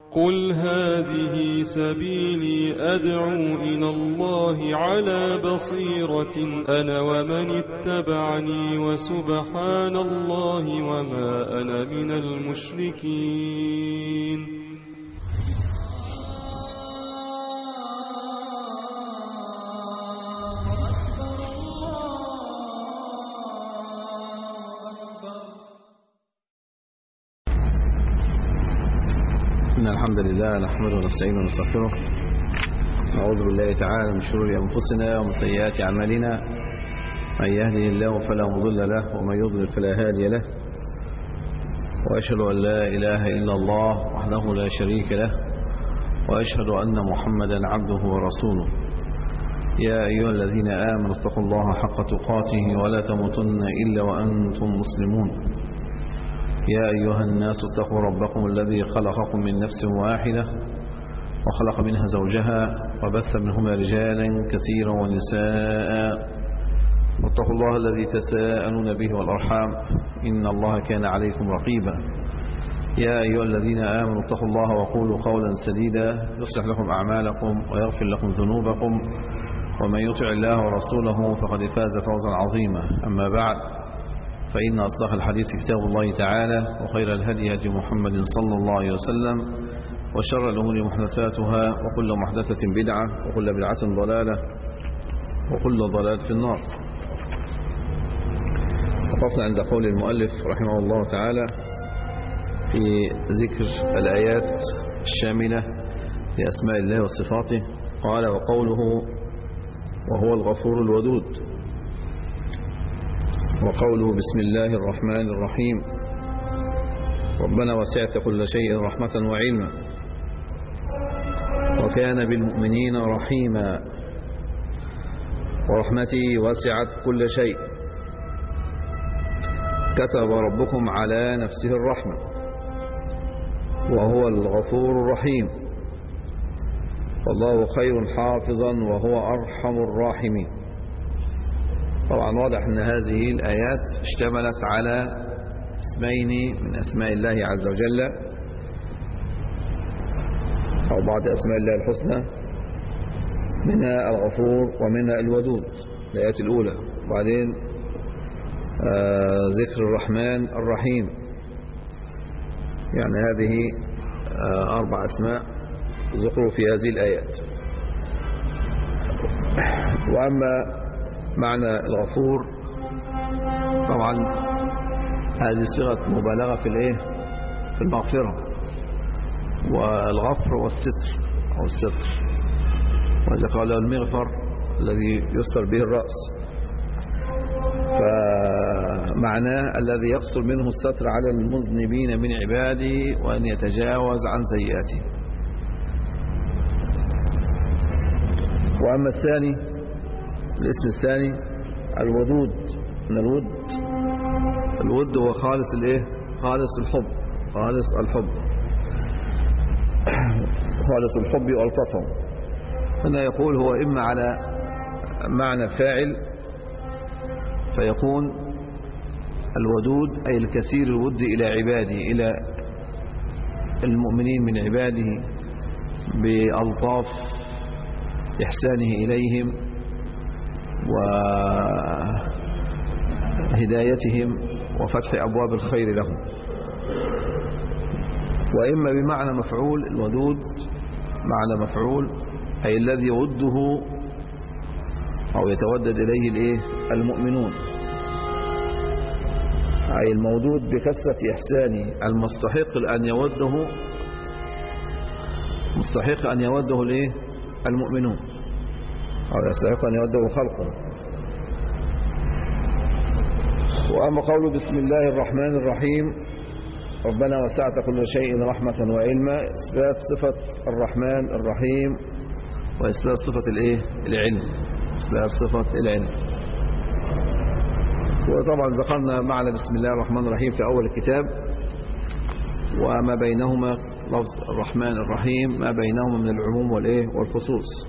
قل هذه سبيلي أدعو إلى الله على بصيرة أنا ومن اتبعني وسبحان الله وما أنا من المشركين إن الحمد لله نحمده ونستعينه ونستغفره نعوذ بالله تعالى من شرور أنفسنا ومن سيئات أعمالنا من يهده الله فلا مضل له ومن يضلل فلا هادي له وأشهد أن لا إله إلا الله وحده لا شريك له وأشهد أن محمدا عبده ورسوله يا أيها الذين آمنوا اتقوا الله حق تقاته ولا تموتن إلا وأنتم مسلمون يا أيها الناس اتقوا ربكم الذي خلقكم من نفس واحدة وخلق منها زوجها وبث منهما رجالا كثيرا ونساء واتقوا الله الذي تساءلون به والأرحام إن الله كان عليكم رقيبا يا أيها الذين آمنوا اتقوا الله وقولوا قولا سديدا يصلح لكم أعمالكم ويغفر لكم ذنوبكم ومن يطع الله ورسوله فقد فاز فوزا عظيما أما بعد فإن أصدق الحديث كتاب الله تعالى وخير الهدي هدي محمد صلى الله عليه وسلم وشر الأمور محدثاتها وكل محدثة بدعة وكل بدعة ضلالة وكل ضلالة في النار وقفنا عند قول المؤلف رحمه الله تعالى في ذكر الآيات الشاملة لأسماء الله وصفاته قال وقوله وهو الغفور الودود وقوله بسم الله الرحمن الرحيم ربنا وسعت كل شيء رحمة وعلما وكان بالمؤمنين رحيما ورحمتي وسعت كل شيء كتب ربكم على نفسه الرحمة وهو الغفور الرحيم والله خير حافظا وهو أرحم الراحمين طبعا واضح أن هذه الآيات اشتملت على اسمين من أسماء الله عز وجل أو بعض أسماء الله الحسنى منها الغفور ومنها الودود الآيات الأولى وبعدين آه ذكر الرحمن الرحيم يعني هذه آه أربع أسماء ذكروا في هذه الآيات وأما معنى الغفور طبعا هذه صيغه مبالغة في الايه في المغفرة والغفر والستر أو الستر وإذا قال المغفر الذي يستر به الرأس فمعناه الذي يقصر منه الستر على المذنبين من عباده وأن يتجاوز عن سيئاته وأما الثاني الاسم الثاني الودود من الود الود هو خالص الايه خالص الحب خالص الحب خالص الحب والطفه هنا يقول هو إما على معنى فاعل فيكون الودود أي الكثير الود إلى عباده إلى المؤمنين من عباده بألطاف إحسانه إليهم وهدايتهم وفتح أبواب الخير لهم وإما بمعنى مفعول الودود معنى مفعول أي الذي يوده أو يتودد إليه الإيه؟ المؤمنون أي المودود بكثرة إحسانه المستحق أن يوده مستحق أن يوده الإيه؟ المؤمنون أو يستحق أن يوده خلقه وأما قوله بسم الله الرحمن الرحيم ربنا وسعت كل شيء رحمة وعلما إثبات صفة الرحمن الرحيم وإثبات صفة الإيه؟ العلم إثبات صفة العلم وطبعا ذكرنا معنى بسم الله الرحمن الرحيم في أول الكتاب وما بينهما لفظ الرحمن الرحيم ما بينهما من العموم والإيه والخصوص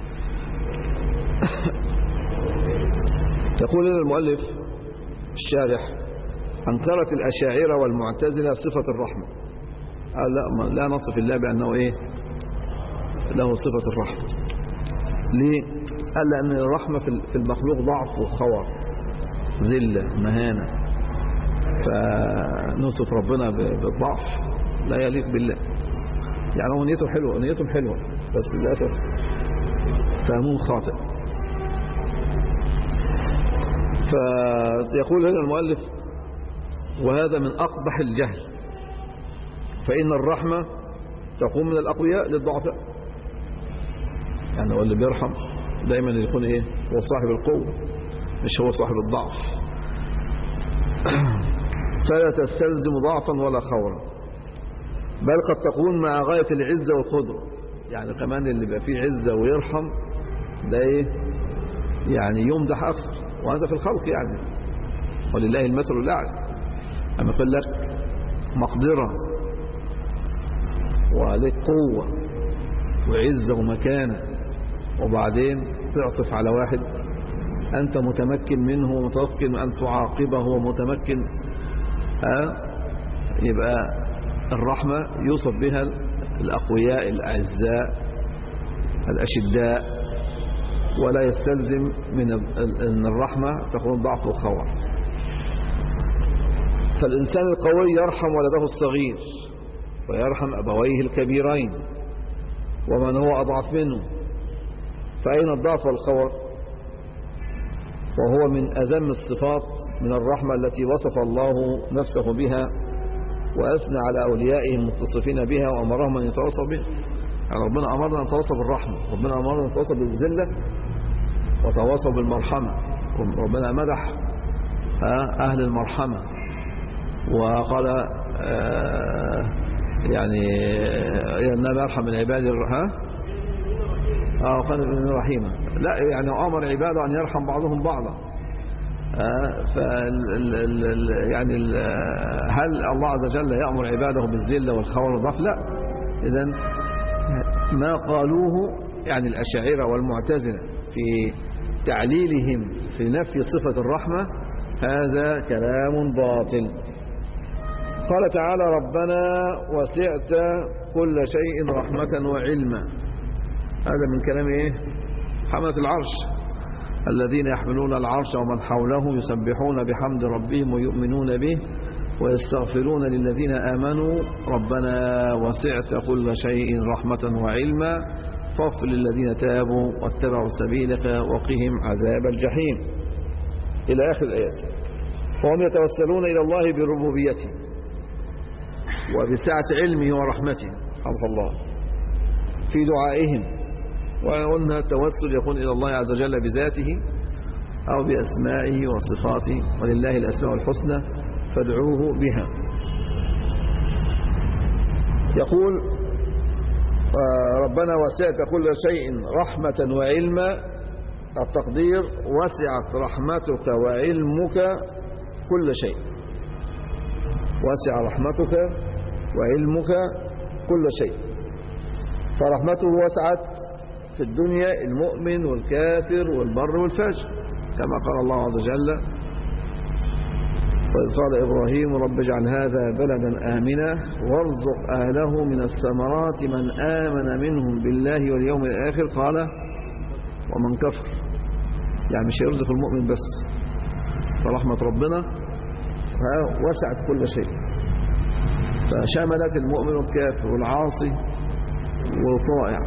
يقول لنا المؤلف الشارح أنكرت الأشاعرة والمعتزلة صفة الرحمة قال لا, لا نصف الله بأنه إيه له صفة الرحمة ليه قال لأن الرحمة في المخلوق ضعف وخور ذلة مهانة فنصف ربنا بالضعف لا يليق بالله يعني هو نيته حلوة نيتهم حلوة بس للأسف فهمون خاطئ فيقول هنا المؤلف وهذا من أقبح الجهل فإن الرحمة تقوم من الأقوياء للضعفاء يعني هو اللي بيرحم دايما يكون إيه هو صاحب القوة مش هو صاحب الضعف فلا تستلزم ضعفا ولا خورا بل قد تكون مع غاية العزة والقدرة يعني كمان اللي بقى فيه عزة ويرحم ده ايه يعني يمدح أكثر وهذا في الخلق يعني ولله المثل الأعلى أما يقول لك مقدرة وعليك قوة وعزة ومكانة وبعدين تعطف على واحد أنت متمكن منه ومتمكن أن تعاقبه ومتمكن ها يبقى الرحمة يوصف بها الأقوياء الأعزاء الأشداء ولا يستلزم من أن الرحمة تكون ضعف وخور فالإنسان القوي يرحم ولده الصغير ويرحم أبويه الكبيرين ومن هو أضعف منه فأين الضعف والخور وهو من أذم الصفات من الرحمة التي وصف الله نفسه بها وأثنى على أوليائه المتصفين بها وأمرهم أن يتواصوا بها يعني ربنا أمرنا أن نتواصى بالرحمة ربنا أمرنا أن نتواصى بالذلة وتواصوا بالمرحمة ربنا مدح أهل المرحمة وقال يعني إنما يرحم العباد ها اه قال ابن رحيمة لا يعني أمر عباده أن يرحم بعضهم بعضا فال يعني ال هل الله عز وجل يأمر عباده بالذلة والخور والضعف لا إذا ما قالوه يعني الأشاعرة والمعتزلة في تعليلهم في نفي صفة الرحمة هذا كلام باطل قال تعالى ربنا وسعت كل شيء رحمة وعلما هذا من كلام ايه حملة العرش الذين يحملون العرش ومن حوله يسبحون بحمد ربهم ويؤمنون به ويستغفرون للذين آمنوا ربنا وسعت كل شيء رحمة وعلما فاغفر للذين تابوا واتبعوا سبيلك وقهم عذاب الجحيم إلى آخر الآيات وهم يتوسلون إلى الله بربوبيته وبسعة علمه ورحمته حفظ الله في دعائهم وقلنا التوسل يكون إلى الله عز وجل بذاته أو بأسمائه وصفاته ولله الأسماء الحسنى فادعوه بها يقول ربنا وسعت كل شيء رحمة وعلما التقدير وسعت رحمتك وعلمك كل شيء وسع رحمتك وعلمك كل شيء فرحمته وسعت في الدنيا المؤمن والكافر والبر والفاجر كما قال الله عز وجل وإذ قال إبراهيم رب اجعل هذا بلدا آمنا وارزق أهله من الثمرات من آمن منهم بالله واليوم الآخر قال ومن كفر يعني مش يرزق المؤمن بس فرحمة ربنا وسعت كل شيء فشملت المؤمن والكافر والعاصي والطائع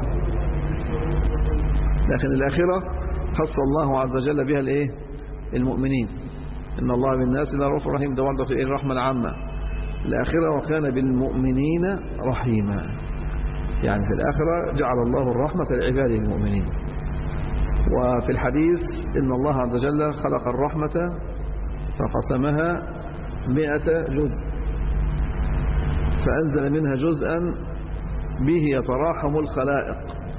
لكن الآخرة خص الله عز وجل بها الايه المؤمنين إن الله بالناس لرؤوف رحيم ده برضه في الرحمة العامة الآخرة وكان بالمؤمنين رحيما يعني في الآخرة جعل الله الرحمة لعباده المؤمنين وفي الحديث إن الله عز وجل خلق الرحمة فقسمها مئة جزء فأنزل منها جزءا به يتراحم الخلائق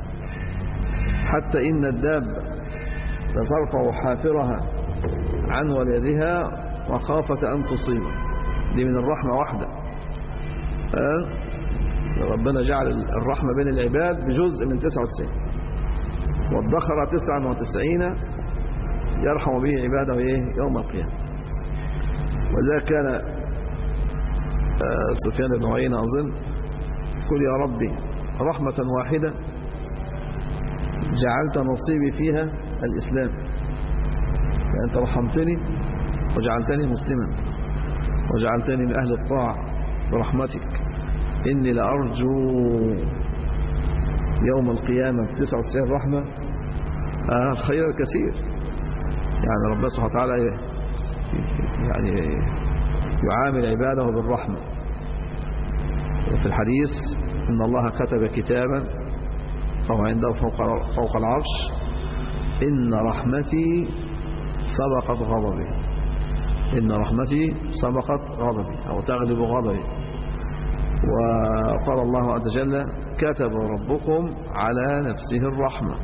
حتى إن الداب لترفع حافرها عن ولدها وخافة أن تصيبه دي من الرحمة واحدة أه؟ ربنا جعل الرحمة بين العباد بجزء من 99 وادخر 99 يرحم به عباده إيه؟ يوم القيامة وذا كان سفيان بن عيينة أظن قل يا ربي رحمة واحدة جعلت نصيبي فيها الإسلام فأنت رحمتني وجعلتني مسلما وجعلتني من أهل الطاعة برحمتك إني لأرجو يوم القيامة بتسعة وتسعين رحمة آه خير الكثير يعني ربنا سبحانه وتعالى يعني يعامل عباده بالرحمة وفي الحديث إن الله كتب كتابا فهو عنده فوق, فوق العرش إن رحمتي سبقت غضبي إن رحمتي سبقت غضبي أو تغلب غضبي وقال الله عز وجل كتب ربكم على نفسه الرحمة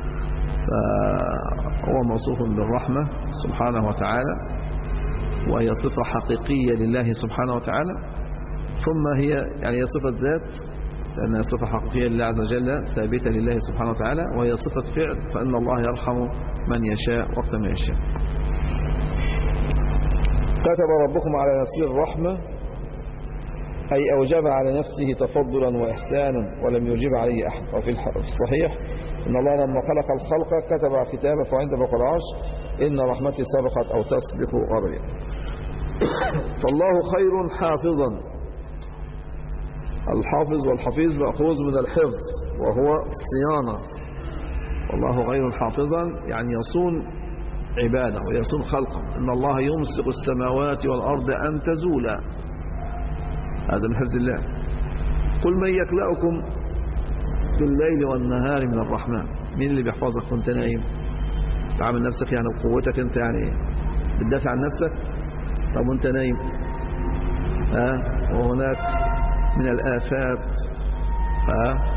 فهو موصوف بالرحمة سبحانه وتعالى وهي صفة حقيقية لله سبحانه وتعالى ثم هي يعني هي صفة ذات لأنها صفة حقيقية لله عز وجل ثابتة لله سبحانه وتعالى وهي صفة فعل فإن الله يرحم من يشاء وقت ما يشاء كتب ربكم على نفسه الرحمة أي أوجب على نفسه تفضلا وإحسانا ولم يجب عليه أحد وفي الصحيح إن الله لما خلق الخلق كتب كتابه فعند فوق العرش إن رحمتي سبقت أو تسبق غضبي فالله خير حافظا الحافظ والحفيظ مأخوذ من الحفظ وهو الصيانة والله غير حافظا يعني يصون عباده ويصون خلقه إن الله يمسك السماوات والأرض أن تزولا هذا من حفظ الله قل من يكلأكم في الليل والنهار من الرحمن مين اللي بيحفظك وانت نايم تعامل نفسك يعني بقوتك انت يعني بتدافع عن نفسك طب وانت نايم ها أه؟ وهناك من الآفات ها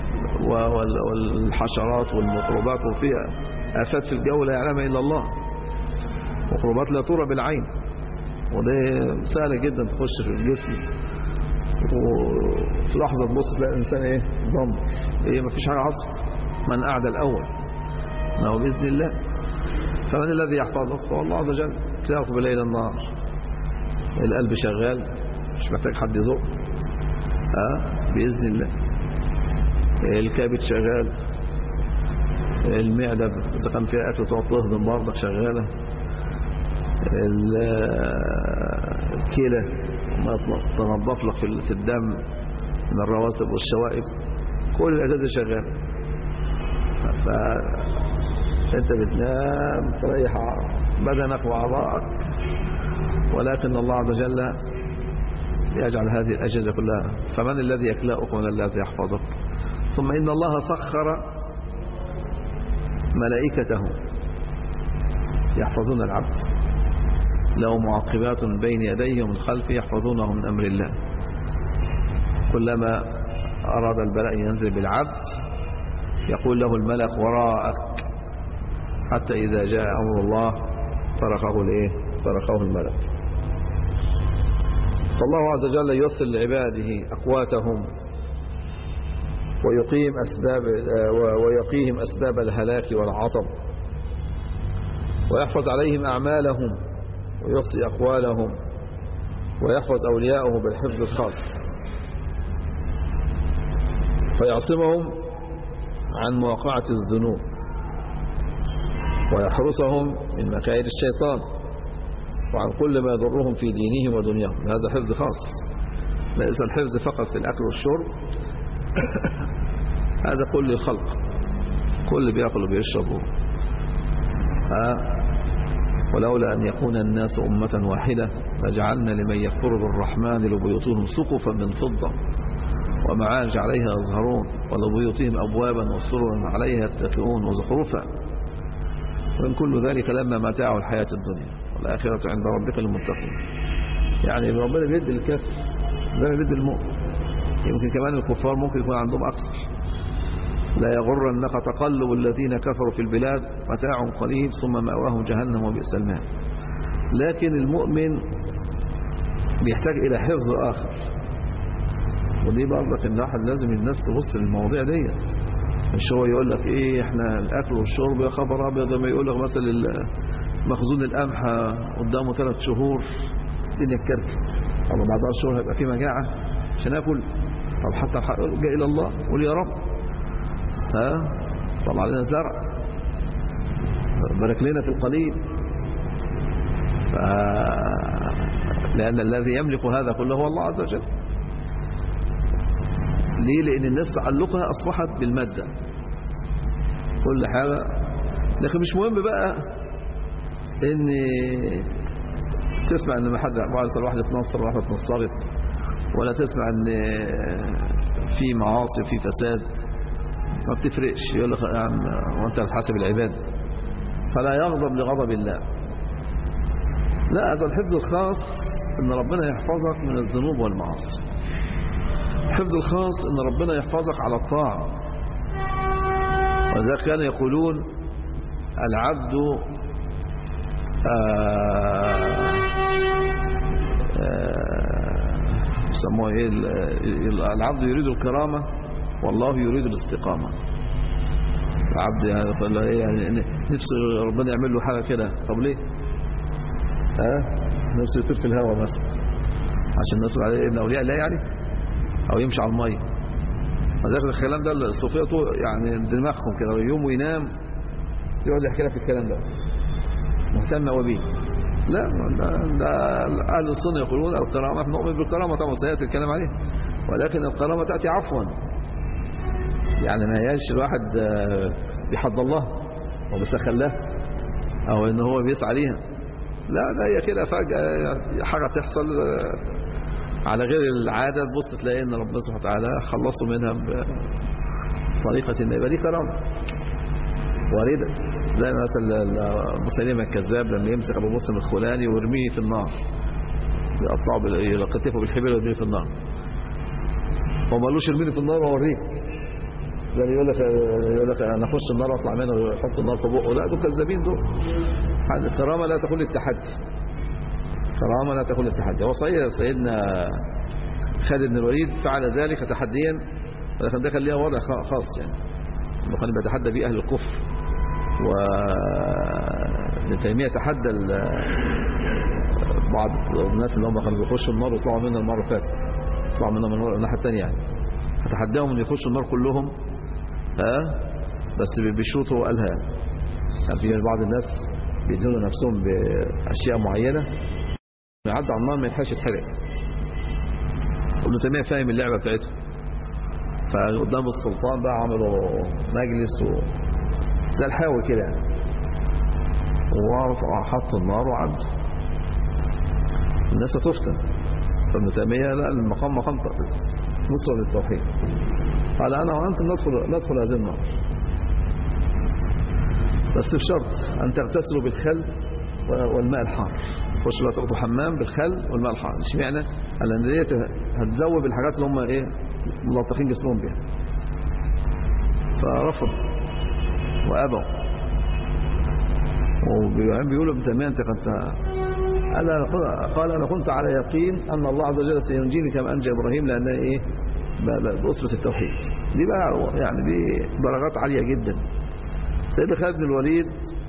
والحشرات والميكروبات وفيها آفات في الجو لا يعلمها إلا الله ميكروبات لا ترى بالعين وده سهل جدا تخش في الجسم وفي لحظة تبص تلاقي الإنسان إيه ضم إيه مفيش حاجة عصر من قعد الأول ما هو بإذن الله فمن الذي يحفظك هو الله عز وجل تلاقوا بليل النهار القلب شغال مش محتاج حد يزق ها بإذن الله الكبد شغال المعدة إذا كان فيها أكل تقعد تهضم برضك شغالة الكلى ما تنظف لك في الدم من الرواسب والشوائب كل الأجهزة شغالة فأنت بتنام تريح بدنك وأعضائك ولكن الله عز وجل يجعل هذه الأجهزة كلها فمن الذي يكلأك ومن الذي يحفظك ثم إن الله سخر ملائكته يحفظون العبد له معقبات بين يديه ومن خلفه يحفظونه من أمر الله كلما أراد البلاء ينزل بالعبد يقول له الملك وراءك حتى إذا جاء أمر الله طرقه الإيه طرقه الملك فالله عز وجل يوصل لعباده أقواتهم ويقيم أسباب ويقيهم أسباب الهلاك والعطب ويحفظ عليهم أعمالهم ويحصي أقوالهم ويحفظ أولياءه بالحفظ الخاص فيعصمهم عن مواقعة الذنوب ويحرسهم من مكائد الشيطان وعن كل ما يضرهم في دينهم ودنياهم هذا حفظ خاص ليس الحفظ فقط في الأكل والشرب هذا كل الخلق كل بيأكل وبيشرب ولولا أن يكون الناس أمة واحدة لجعلنا لمن يكفر بالرحمن لبيوتهم سقفا من فضة ومعاج عليها يظهرون ولبيوتهم أبوابا وسررا عليها يتكئون وزخرفا وإن كل ذلك لما متاع الحياة الدنيا والآخرة عند ربك المتقين يعني ربنا بيد الكف ربنا بيد المؤمن يمكن كمان الكفار ممكن يكون عندهم أكثر لا يغرنك تقلب الذين كفروا في البلاد متاع قليل ثم مأواهم جهنم وبئس الماء لكن المؤمن بيحتاج إلى حفظ آخر ودي برضك ان الواحد لازم الناس تبص للمواضيع ديت مش هو يقول لك ايه احنا الاكل والشرب يا خبر ابيض لما يقول لك مثلا مخزون القمح قدامه ثلاث شهور الدنيا تكركب الله بعد شهور هيبقى في مجاعه عشان اكل طب حتى الحق جاء إلى الله قول يا رب ها طلع لنا زرع بارك لنا في القليل ف... لأن الذي يملك هذا كله هو الله عز وجل ليه لأن الناس تعلقها أصبحت بالمادة كل حاجة لكن مش مهم بقى ان تسمع ان ما حد بعض واحد اتنصر واحد اتنصرت ولا تسمع ان في معاصي وفي فساد ما بتفرقش يقول لك يا عم وانت هتحاسب العباد فلا يغضب لغضب الله لا هذا الحفظ الخاص ان ربنا يحفظك من الذنوب والمعاصي الحفظ الخاص ان ربنا يحفظك على الطاعة وذلك كانوا يقولون العبد يسموه ايه العبد يريد الكرامة والله يريد الاستقامة العبد يعني, يعني نفسه ربنا يعمل له حاجة كده طب ليه ها نفسه يطير في الهواء مثلا عشان الناس عليه ابن اولياء الله يعني او يمشي على الميه وذلك الكلام ده الصوفيه يعني دماغهم كده يوم وينام يقعد يحكي لك الكلام ده مهتم قوي بيه لا ده, ده اهل السنه يقولون الكرامه احنا نؤمن بالكرامه طبعا سياتي الكلام عليه ولكن الكرامه تاتي عفوا يعني ما هياش الواحد بيحض الله وبيسخن له او ان هو بيسعى ليها لا ده هي كده فجاه حاجه تحصل على غير العاده تبص تلاقي ان ربنا سبحانه وتعالى خلصوا منها بطريقه ما يبقى دي كرامه وارده زي مثلا مسلمة الكذاب لما يمسك ابو مسلم الخولاني ويرميه في النار يقطعه يلقطه بالحبل ويرميه في النار هو ما قالوش ارميني في النار واوريك يعني يقول لك يقول لك انا اخش النار واطلع منها ويحط النار في بقه لا دول كذابين دول الكرامه لا تكون للتحدي كرامه لا تكون للتحدي هو صحيح سيدنا خالد بن الوليد فعل ذلك تحديا ولكن ده كان ليها وضع خاص يعني انه كان بيتحدى به اهل الكفر و ابن تيميه تحدى بعض الناس اللي هم كانوا بيخشوا النار ويطلعوا منها المره اللي فاتت يطلعوا منها من الناحيه الثانيه يعني فتحداهم ان يخشوا النار كلهم ها بس بشروط هو قالها كان في بعض الناس بيدينوا نفسهم باشياء معينه يعدي على النار ما يلحقش يتحرق ابن تيميه فاهم اللعبه بتاعته فقدام السلطان بقى عملوا مجلس و... زي الحاوي كده وحط النار وعد الناس تفتن فابن تيميه لا المقام مقام نصر للتوحيد قال انا وانتم ندخل ندخل هذه النار بس بشرط ان تغتسلوا بالخل والماء الحار خش بقى تاخدوا حمام بالخل والماء الحار اشمعنى لان ديت هتذوب الحاجات اللي هم ايه ملطخين جسمهم بيها فرفض وابوا وبيقولوا ابن تيميه انت كنت قال قال انا كنت على يقين ان الله عز وجل سينجيني كما انجى ابراهيم لانها ايه باسره التوحيد دي بقى يعني دي درجات عاليه جدا سيدنا خالد بن الوليد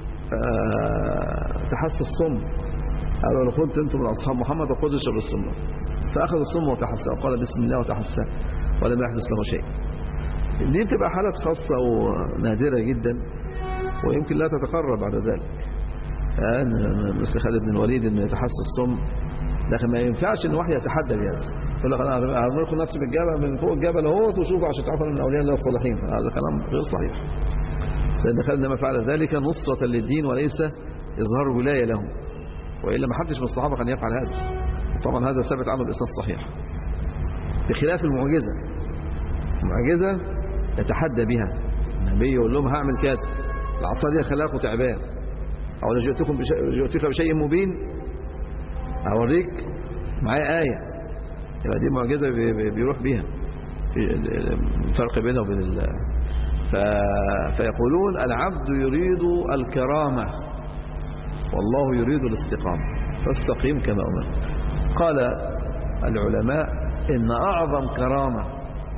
تحسس الصم قالوا لو كنت انتم من اصحاب محمد فخذوا اشرب الصم فاخذ الصم وتحسى وقال بسم الله وتحسى ولم يحدث له شيء دي بتبقى حالات خاصه ونادره جدا ويمكن لا تتقرب بعد ذلك يعني مثل خالد بن الوليد انه يتحسس الصم لكن ما ينفعش ان واحد يتحدى بهذا يقول لك انا هرمي لكم نفسي بالجبل من فوق الجبل اهوت وشوفوا عشان تعرفوا من اولياء الله الصالحين هذا كلام غير صحيح سيدنا خالد لما فعل ذلك نصرة للدين وليس إظهار ولاية له وإلا ما حدش من الصحابة كان يفعل هذا طبعا هذا ثبت عنه الإسناد الصحيح بخلاف المعجزة المعجزة يتحدى بها النبي يقول لهم هعمل كذا العصا دي خلاكم تعبان أو لو جئتكم بشيء جئتك بشيء مبين أوريك معايا آية يبقى دي معجزة بيروح بيها في الفرق بينه وبين ال... ف... فيقولون العبد يريد الكرامة والله يريد الاستقامة فاستقيم كما أمرت قال العلماء إن أعظم كرامة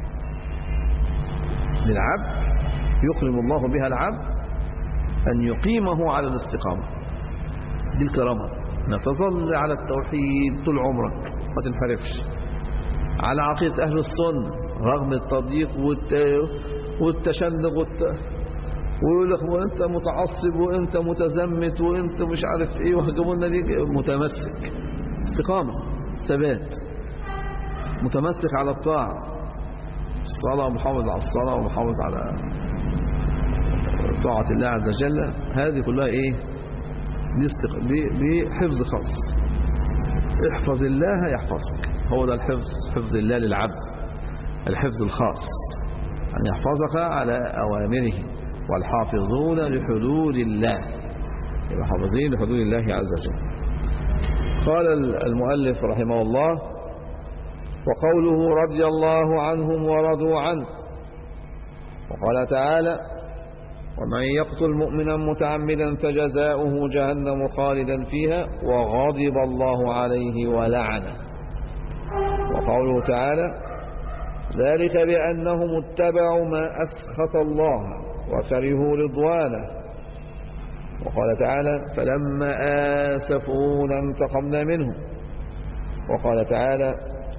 للعبد يكرم الله بها العبد أن يقيمه على الاستقامة دي الكرامة نتظل على التوحيد طول عمرك ما تنحرفش على عقيدة أهل السنة رغم التضييق والت... والتشنج والت... ويقول لك وانت متعصب وانت متزمت وانت مش عارف ايه وهجموا لنا دي متمسك استقامة ثبات متمسك على الطاعة الصلاة ومحافظ على الصلاة ومحافظ على طاعة الله عز وجل هذه كلها ايه دي, استق... دي, دي حفظ خاص احفظ الله يحفظك هو ده الحفظ حفظ الله للعبد الحفظ الخاص أن يحفظك على أوامره والحافظون لحدود الله يبقى حافظين لحدود الله عز وجل قال المؤلف رحمه الله وقوله رضي الله عنهم ورضوا عنه وقال تعالى ومن يقتل مؤمنا متعمدا فجزاؤه جهنم خالدا فيها وغضب الله عليه ولعنه وقوله تعالى ذلك بأنهم اتبعوا ما أسخط الله وكرهوا رضوانه وقال تعالى فلما آسفونا انتقمنا منهم وقال تعالى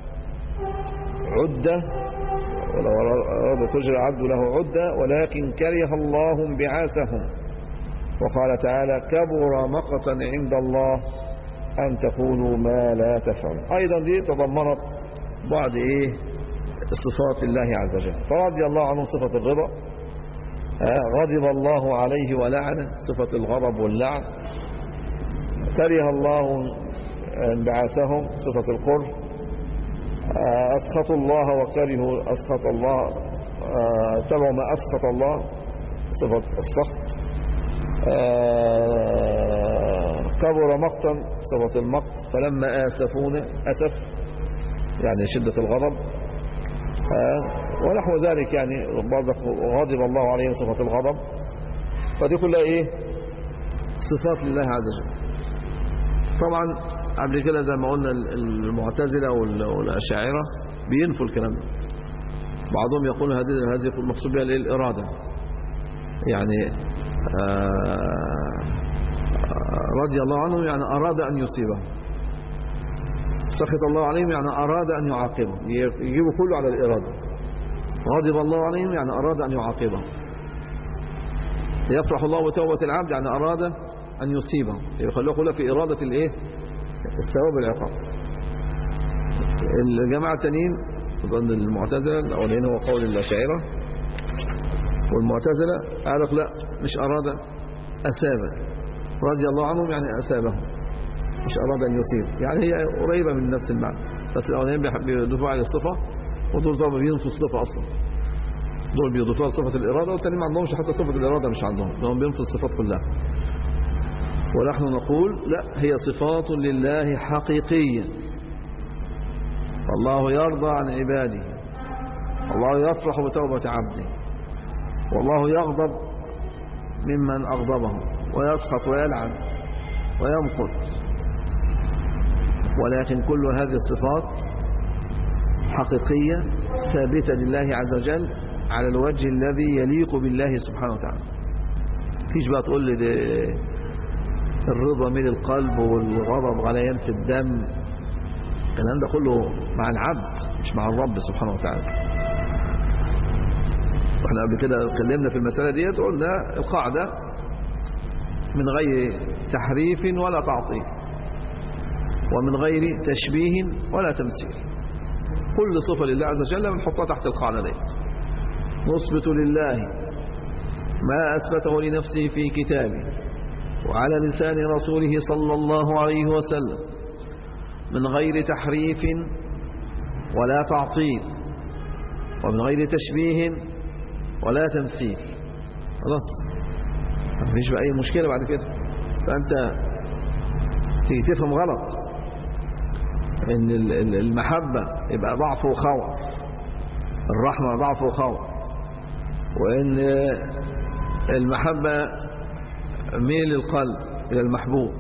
عدة ولو أراد تجرى عد له عدة ولكن كره الله بعاثهم وقال تعالى كبر مقتا عند الله أن تقولوا ما لا تفعلون أيضا دي تضمنت بعض إيه صفات الله عز وجل فرضي الله عنه صفة الرضا غضب الله عليه ولعنه صفة الغضب واللعن كره الله انبعاثهم صفة القر أسخط الله وكرهوا أسخط الله تبعوا ما أسخط الله صفة السخط كبر مقتا صفة المقت فلما آسفونا أسف يعني شدة الغضب ونحو ذلك يعني غضب الله عليهم صفة الغضب فدي كلها ايه صفات لله عز وجل طبعا قبل كده زي ما قلنا المعتزلة والأشاعرة بينفوا الكلام ده بعضهم يقول هذه هذه المقصود بها الإرادة يعني رضي الله عنهم يعني أراد أن يصيبه سخط الله عليهم يعني أراد أن يعاقبه يجيبوا كله على الإرادة غضب الله عليهم يعني أراد أن يعاقبه يفرح الله بتوبة العبد يعني أراد أن يصيبه يخلوه كلها في إرادة الإيه الثواب والعقاب الجماعة التانيين ظن المعتزلة الأولين هو قول الأشاعرة والمعتزلة قالوا لا مش أراد أسابه رضي الله عنهم يعني أسابهم مش أراد أن يصيب يعني هي قريبة من نفس المعنى بس الأولين بيضيفوا على الصفة ودول طبعا بينفوا الصفة أصلا دول بيضيفوا صفة الإرادة والتانيين ما عندهمش حتى صفة الإرادة مش عندهم دول بينفوا الصفات كلها ونحن نقول لا هي صفات لله حقيقية الله يرضى عن عباده الله يفرح بتوبة عبده والله يغضب ممن أغضبه ويسخط ويلعن ويمقت ولكن كل هذه الصفات حقيقية ثابتة لله عز وجل على الوجه الذي يليق بالله سبحانه وتعالى فيش بقى تقول لي ده الرضا من القلب والغضب غليان في الدم الكلام ده كله مع العبد مش مع الرب سبحانه وتعالى واحنا قبل كده اتكلمنا في المسألة ديت قلنا القاعدة من غير تحريف ولا تعطيل ومن غير تشبيه ولا تمثيل كل صفة لله عز وجل بنحطها تحت القاعدة ديت نثبت لله ما أثبته لنفسه في كتابه وعلى لسان رسوله صلى الله عليه وسلم من غير تحريف ولا تعطيل ومن غير تشبيه ولا تمثيل خلاص ما فيش بقى أي مشكلة بعد كده فأنت تيجي تفهم غلط ان المحبة يبقى ضعف وخوف الرحمة ضعف وخوف وان المحبة ميل القلب الى المحبوب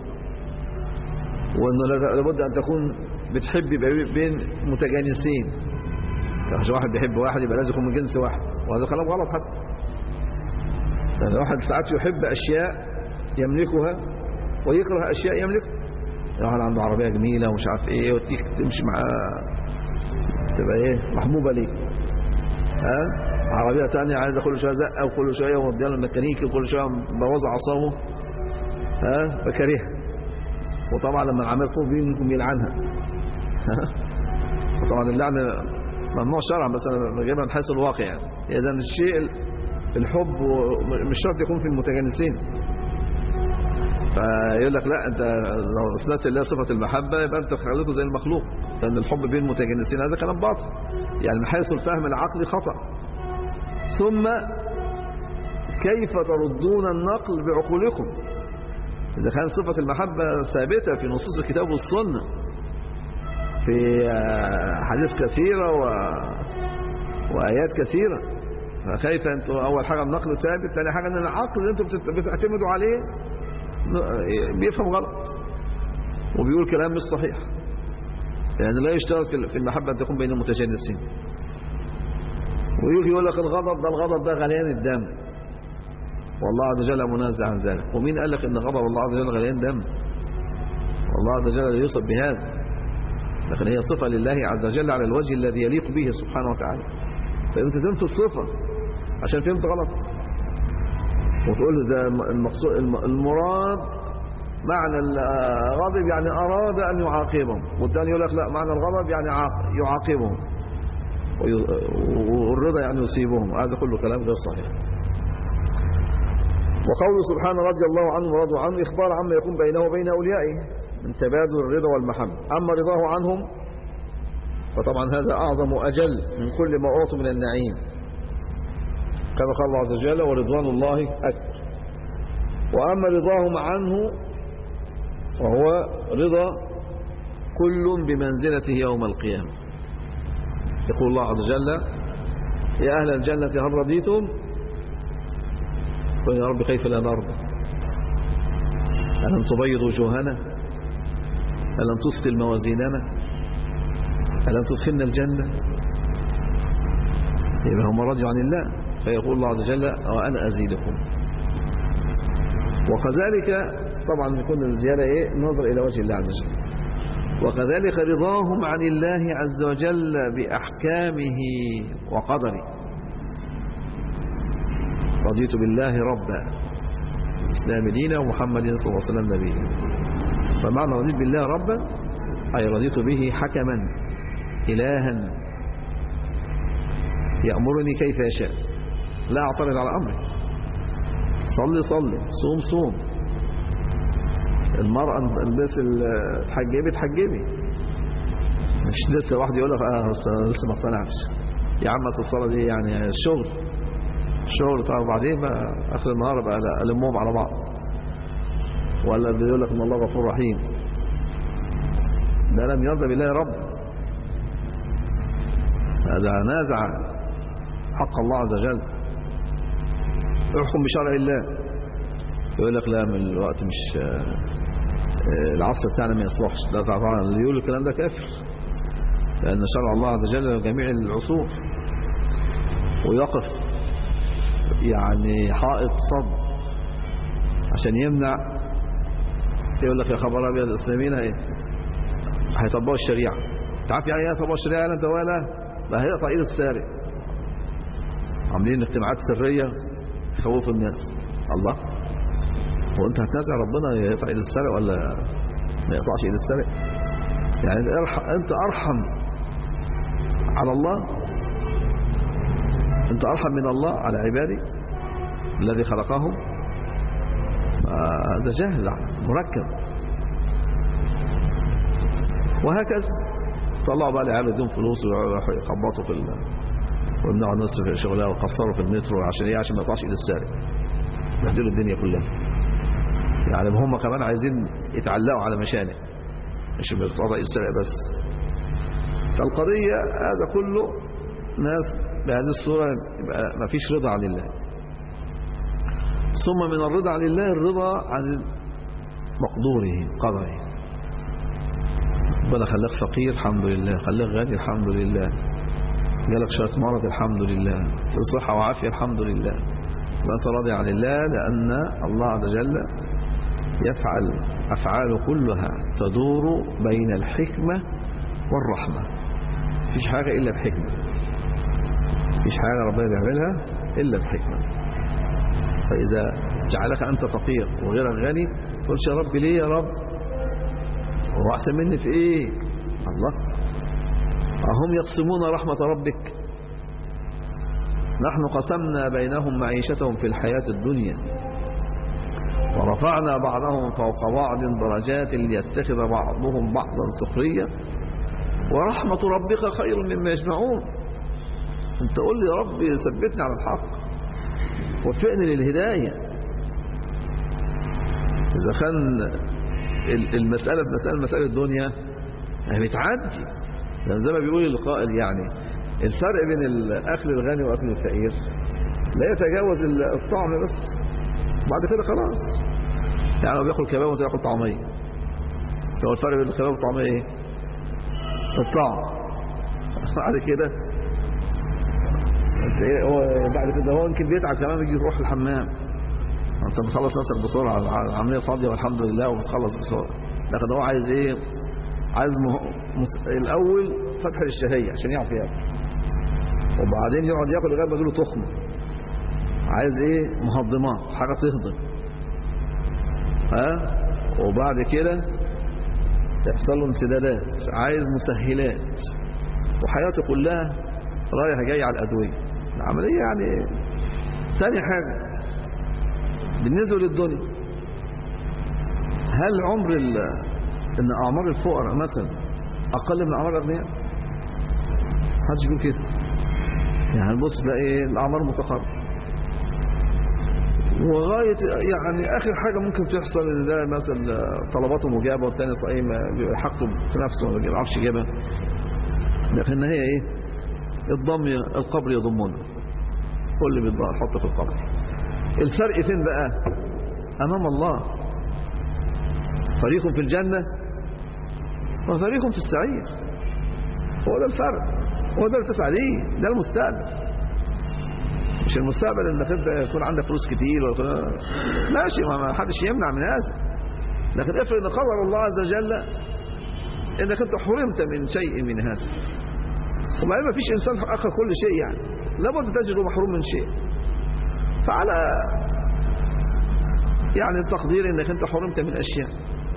وانه لابد ان تكون بتحب بين متجانسين عشان واحد بيحب واحد يبقى لازم يكون من جنس واحد وهذا كلام غلط حتى يعني واحد ساعات يحب اشياء يملكها ويكره اشياء يملكها واحد عنده عربية جميلة ومش عارف ايه وتيجي تمشي معاه تبقى ايه محبوبة ليه ها عربية تانية عايزة كل شوية زقة وكل شوية وديها الميكانيكي وكل شوية مبوظ عصامه ها فكرهها وطبعا لما العمال فوق بينكم يلعنها ها وطبعا اللعنة ممنوع شرعا بس انا بجيبها من حيث الواقع يعني اذا الشيء الحب مش شرط يكون في المتجانسين فيقول لك لا انت لو اثبتت الله صفه المحبه يبقى انت خليته زي المخلوق لان الحب بين المتجانسين هذا كلام باطل يعني من حيث الفهم العقلي خطا ثم كيف تردون النقل بعقولكم إذا كان صفة المحبة ثابتة في نصوص الكتاب والسنة في حديث كثيرة و... وآيات كثيرة فكيف أنتم أول حاجة النقل ثابت ثاني حاجة أن العقل اللي أنتم بتعتمدوا عليه بيفهم غلط وبيقول كلام مش صحيح يعني لا يشترط في المحبة أن تكون بين المتجانسين ويجي يقول لك الغضب ده الغضب ده غليان الدم والله عز وجل منازع عن ذلك ومين قال لك ان غضب الله عز وجل غليان دم والله عز وجل لا يوصف بهذا لكن هي صفة لله عز وجل على الوجه الذي يليق به سبحانه وتعالى فانت تنفي الصفة عشان فهمت غلط وتقول ده المقصود المراد معنى الغضب يعني أراد أن يعاقبهم والثاني يقول لك لا معنى الغضب يعني يعاقبهم والرضا يعني يصيبهم هذا كله كلام غير صحيح وقوله سبحانه رضي الله عنه ورضوا عنه إخبار عما يكون بينه وبين أوليائه من تبادل الرضا والمحبة أما رضاه عنهم فطبعا هذا أعظم وأجل من كل ما أعطوا من النعيم كما قال الله عز وجل ورضوان الله أكبر وأما رضاهم عنه وهو رضا كل بمنزلته يوم القيامة يقول الله عز وجل يا أهل الجنة هل رضيتم قل يا رب كيف لا نرضى ألم تبيض وجوهنا ألم تثقل موازيننا ألم تدخلنا الجنة يبقى هم رضوا عن الله فيقول الله عز وجل وأنا أزيدكم وكذلك طبعا يكون الزيادة إيه نظر إلى وجه الله عز وجل وكذلك رضاهم عن الله عز وجل بأحكامه وقدره رضيت بالله ربا الإسلام دينا ومحمد صلى الله عليه وسلم نبيا فمعنى رضيت بالله ربا أي رضيت به حكما إلها يأمرني كيف يشاء لا أعترض على أمره صلي صلي صوم صوم المرأة الناس الحجبي تحجبي مش لسه واحد يقول لك اه لسه ما اقتنعتش يا عم الصلاة دي يعني الشغل الشغل طبعا وبعدين بقى اخر النهار بقى المهم على بعض ولا بيقول لك ان الله غفور رحيم ده لم يرضى بالله رب هذا نازع حق الله عز وجل احكم بشرع الله يقول لك لا من الوقت مش العصر بتاعنا ما يصلحش ده طبعا اللي يقول الكلام ده كافر لأن شرع الله عز وجل جميع العصور ويقف يعني حائط صد عشان يمنع يقول لك يا خبر ابيض الاسلاميين ايه هيطبقوا الشريعه انت عارف يعني ايه يطبقوا الشريعه انت ولا لا هيقطع ايد السارق عاملين اجتماعات سريه يخوفوا الناس الله هو انت هتنازع ربنا يقطع ايد السارق ولا ما يقطعش ايد السارق يعني انت ارحم على الله انت ارحم من الله على عبادي الذي خلقهم هذا جهل مركب وهكذا طلعوا بقى العيال يدون فلوس ويروحوا يخبطوا في ال... ويمنعوا الناس في شغلها ويقصروا في المترو عشان ايه عشان ما يقطعش ايد السارق يبهدلوا الدنيا كلها يعني هم كمان عايزين يتعلقوا على مشانق مش بيقطعوا ايد السارق بس فالقضية هذا كله ناس بهذه الصورة يبقى ما فيش رضا عن الله ثم من الرضا عن الله الرضا عن مقدوره قدره ربنا خلاك فقير الحمد لله خلاك غني الحمد لله جالك شوية مرض الحمد لله في صحة وعافية الحمد لله وأنت راضي عن الله لأن الله عز وجل يفعل أفعاله كلها تدور بين الحكمة والرحمة مفيش حاجة إلا بحكمة مفيش حاجة ربنا بيعملها إلا بحكمة فإذا جعلك أنت فقير وغيرك غني تقولش يا رب ليه يا رب هو أحسن مني في إيه الله أهم يقسمون رحمة ربك نحن قسمنا بينهم معيشتهم في الحياة الدنيا ورفعنا بعضهم فوق بعض درجات ليتخذ بعضهم بعضا سخريا ورحمة ربك خير مما يجمعون انت قول لي يا رب ثبتني على الحق وفقني للهداية إذا كان المسألة بمسألة مسألة الدنيا يعني بتعدي يعني زي ما بيقول القائل يعني الفرق بين الأكل الغني وأكل الفقير لا يتجاوز الطعم بس بعد كده خلاص يعني لو بياكل كباب وانت تاكل طعمية هو الفرق بين الكباب والطعمية ايه الطعم بعد كده هو بعد كده هو يمكن بيتعب كمان يجي يروح الحمام انت بتخلص نفسك بسرعه العمليه فاضيه والحمد لله وبتخلص بسرعه لكن هو عايز ايه عايز مه... مس... الاول فتح للشهيه عشان يعرف ياكل وبعدين يقعد ياكل لغايه ما يجيله تخمه عايز ايه مهضمات حاجه تهضم ها وبعد كده يحصل له انسدادات عايز مسهلات وحياته كلها رايح جاي على الادويه العمليه يعني ثاني حاجه بالنسبه للدنيا هل عمر ان اعمار الفقراء مثلا اقل من اعمار الاغنياء محدش بيقول كده يعني بص تلاقي الاعمار متقاربه وغاية يعني آخر حاجة ممكن تحصل إن ده مثلا طلباته مجابة والتاني صحيح حاجته في نفسه ما بيعرفش يجيبها لكن النهاية إيه؟ الضم القبر يضمونه كل اللي بيحط في القبر الفرق فين بقى؟ أمام الله فريق في الجنة وفريق في السعير هو ده الفرق هو ده اللي تسعى ليه ده المستقبل مش المستقبل انك انت يكون عندك فلوس كتير ويكون ماشي ما حدش يمنع من هذا لكن افرض ان قدر الله عز وجل انك انت حرمت من شيء من هذا وبعدين ما فيش انسان اخر كل شيء يعني لابد تجده محروم من شيء فعلى يعني التقدير انك انت حرمت من اشياء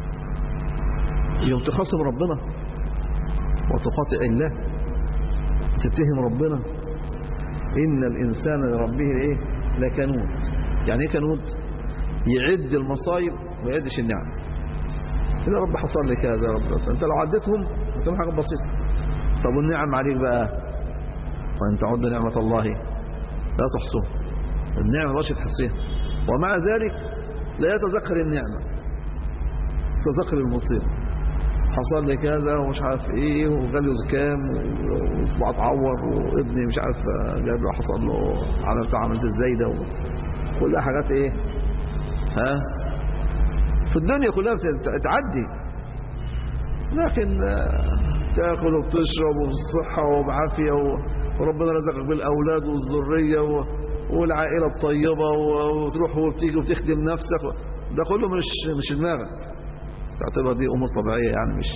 يوم تخاصم ربنا وتقاطع الله وتتهم ربنا إن الإنسان لربه إيه لكنود يعني إيه كنود يعد المصايب وما يعدش النعم إذا رب حصل لي كذا يا رب أنت لو عدتهم هتبقى حاجة بسيطة طب والنعم عليك بقى وأن تعد نعمة الله لا تحصوها النعمة لا تحصيها ومع ذلك لا يتذكر النعمة تذكر المصيبة حصل لي كذا ومش عارف ايه وغلي زكام واصبع اتعور وابني مش عارف جاب له حصل له عملت عملت ازاي ده كلها حاجات ايه ها في الدنيا كلها بتعدي لكن تاكل وبتشرب وبالصحه وبعافيه وربنا رزقك بالاولاد والذريه والعائله الطيبه وتروح وبتيجي وبتخدم نفسك ده كله مش مش دماغك تعتبر دي امور طبيعيه يعني مش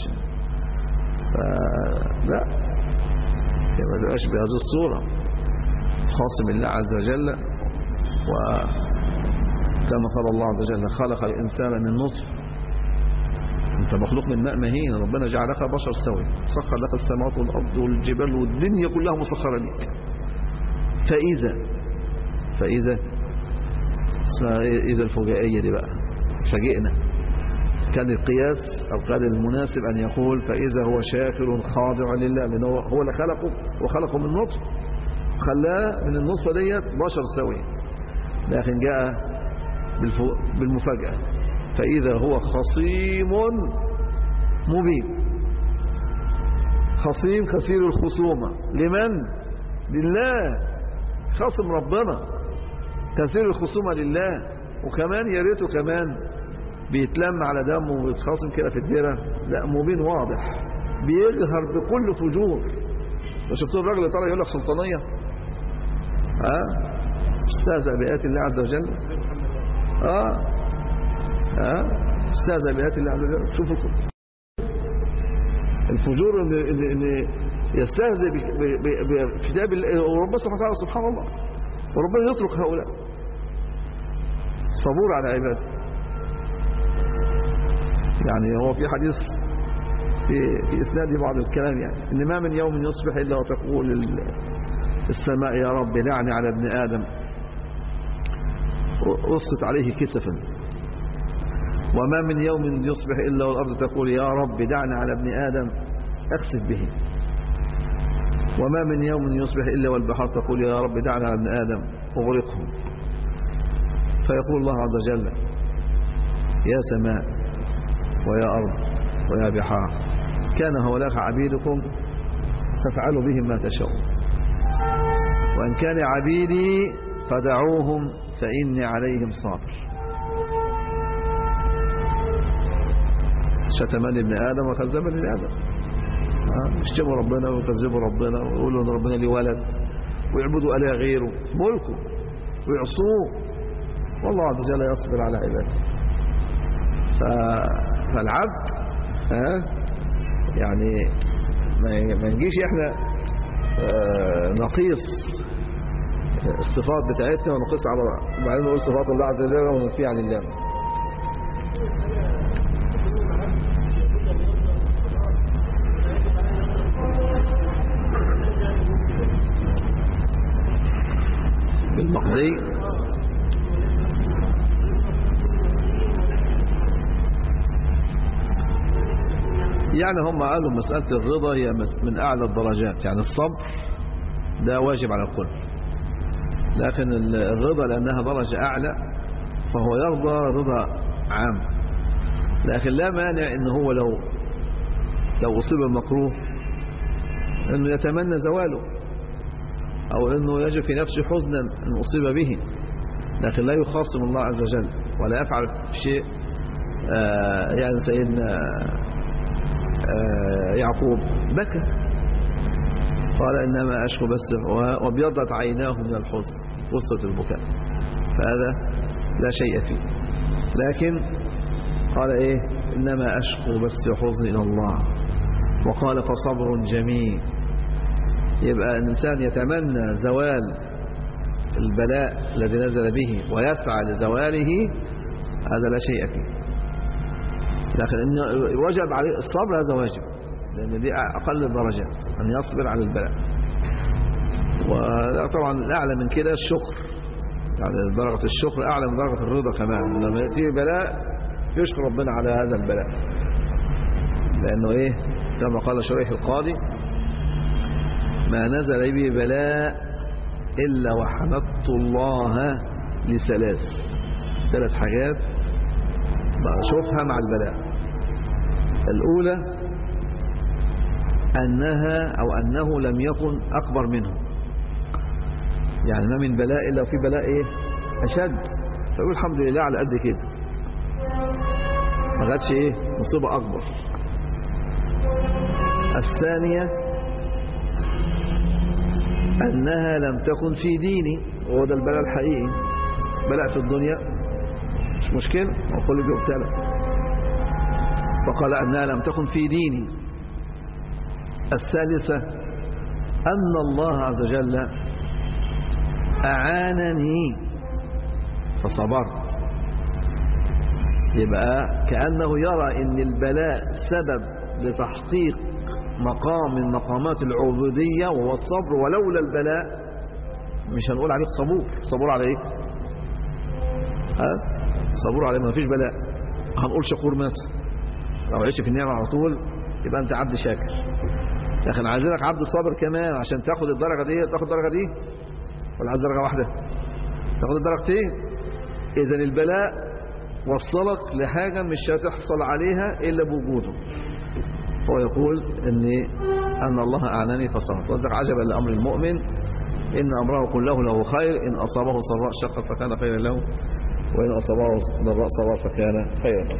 لا ما تبقاش بهذه الصوره خاصم الله عز وجل وكما قال الله عز وجل خلق الانسان من نطف انت مخلوق من ماء مهين ربنا جعلك بشر سوي سخر لك السماوات والارض والجبال والدنيا كلها مسخره لك فاذا فاذا اسمها اذا الفجائيه دي بقى فاجئنا كان القياس أو كان المناسب أن يقول فإذا هو شاكر خاضع لله لأنه هو اللي خلقه وخلقه من نطف خلاه من النطفة ديت بشر سوي لكن جاء بالمفاجأة فإذا هو خصيم مبين خصيم كثير الخصومة لمن؟ لله خصم ربنا كثير الخصومة لله وكمان يا ريته كمان بيتلم على دمه ويتخاصم كده في الديره لا مبين واضح بيجهر بكل فجور لو شفتوا الراجل اللي طالع يقول لك سلطانيه ها استهزأ بآيات الله عز وجل اه ها استهزأ بآيات الله عز وجل شوفوا الفجور ان ان ان يستهزئ ب- ب- ب- بكتاب الله وربنا سبحانه وتعالى سبحان الله وربنا يترك هؤلاء صبور على عباده يعني هو في حديث في, في إسناد بعض الكلام يعني إن ما من يوم يصبح إلا وتقول ال- السماء يا رب لعني على ابن آدم أسقط عليه كسفا وما من يوم يصبح إلا والأرض تقول يا رب دعني على ابن آدم أخسف به وما من يوم يصبح إلا والبحر تقول يا رب دعني على ابن آدم أغرقهم فيقول الله عز وجل يا سماء ويا أرض ويا بحار كان هؤلاء عبيدكم فافعلوا بهم ما تشاءون وإن كان عبيدي فدعوهم فإني عليهم صابر شتمني ابن آدم وكذبني ابن آدم آه، يشتموا ربنا ويكذبوا ربنا ويقولوا ان ربنا لي ولد ويعبدوا آلهة غيره ملكه ويعصوه والله عز وجل يصبر على عباده ف- فالعبد ها يعني ما ما نجيش احنا آه، نقيس الصفات بتاعتنا ونقيس على وبعدين نقول صفات الله عز وجل وننفيها عن الله بالمقضي يعني هم قالوا مسألة الرضا هي مس- من أعلى الدرجات يعني الصبر ده واجب على الكل لكن ال- الرضا لأنها درجة أعلى فهو يرضى رضا عام لكن لا مانع ان هو لو لو أصيب المكروه أنه يتمنى زواله أو أنه يجد في نفسه حزنا أن أصيب به لكن لا يخاصم الله عز وجل ولا يفعل شيء آه، يعني سيدنا آه، يعقوب بكى قال إنما أشكو بس وابيضت عيناه من الحزن قصة البكاء فهذا لا شيء فيه لكن قال إيه إنما أشكو بس حزني إلى الله وقال فصبر جميل يبقى الإنسان يتمنى زوال البلاء الذي نزل به ويسعى لزواله هذا لا شيء فيه لكن إن وجب عليه الصبر هذا واجب لأن دي أقل الدرجات أن يصبر على البلاء وطبعا الأعلى من كده الشكر يعني درجة الشكر أعلى من درجة الرضا كمان لما يأتي بلاء يشكر ربنا على هذا البلاء لأنه إيه كما قال شريح القاضي ما نزل به بلاء إلا وحمدت الله لثلاث ثلاث حاجات بشوفها مع البلاء الأولى أنها أو أنه لم يكن أكبر منه يعني ما من بلاء إلا في بلاء إيه أشد فيقول الحمد لله على قد كده ما جاتش إيه مصيبة أكبر الثانية أنها لم تكن في ديني وهو ده البلاء الحقيقي بلاء في الدنيا مش مشكلة وكل بيبتلى فقال أنها لم تكن في ديني الثالثة أن الله عز وجل أعانني فصبرت يبقى كأنه يرى أن البلاء سبب لتحقيق مقام من مقامات العبودية وهو الصبر ولولا البلاء مش هنقول عليك صبور صبور على ايه ها صبور على ما فيش بلاء هنقول شكور مثلا لو عشت في النعمة على طول يبقى انت عبد شاكر لكن عايزينك عبد صابر كمان عشان تاخد الدرجة دي تاخد الدرجة دي ولا عايز درجة واحدة تاخد الدرجتين اذا البلاء وصلك لحاجة مش هتحصل عليها إلا بوجوده هو يقول ان أن الله أعناني فصبرت وذلك عجبا لأمر المؤمن إن أمره كله له خير إن أصابه سراء شق فكان خيرا له وإن أصابه ضراء صبر فكان خيرا له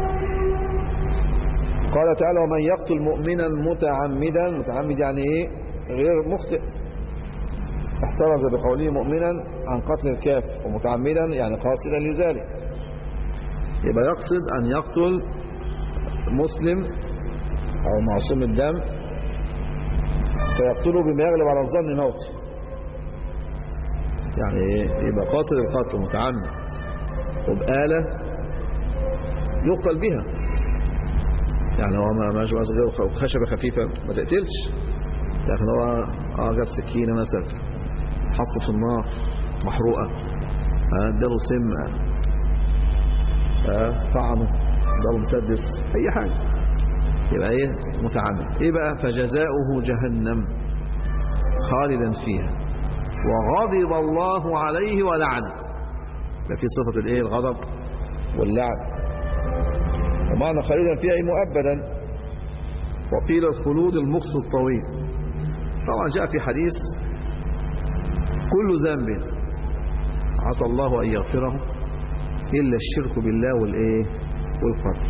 قال تعالى ومن يقتل مؤمنا متعمدا متعمد يعني إيه غير مخطئ احترز بقوله مؤمنا عن قتل الكافر ومتعمدا يعني قاصدا لذلك يبقى يقصد أن يقتل مسلم أو معصوم الدم فيقتله بما يغلب على الظن موته يعني ايه يبقى قاصد القتل متعمد وبآلة يقتل بها يعني هو ما ماشي مثلا خشبة خفيفة ما تقتلش لكن هو اه جاب سكينة مثلا حطه في النار محروقة آه، اداله سم آه، طعنه اداله مسدس اي حاجة يبقى ايه متعمد ايه بقى فجزاؤه جهنم خالدا فيها وغضب الله عليه ولعنه ده في صفة الايه الغضب واللعن ومعنى خالدا فيها اي مؤبدا وقيل الخلود المقص الطويل طبعا جاء في حديث كل ذنب عسى الله ان يغفره الا الشرك بالله والايه والقتل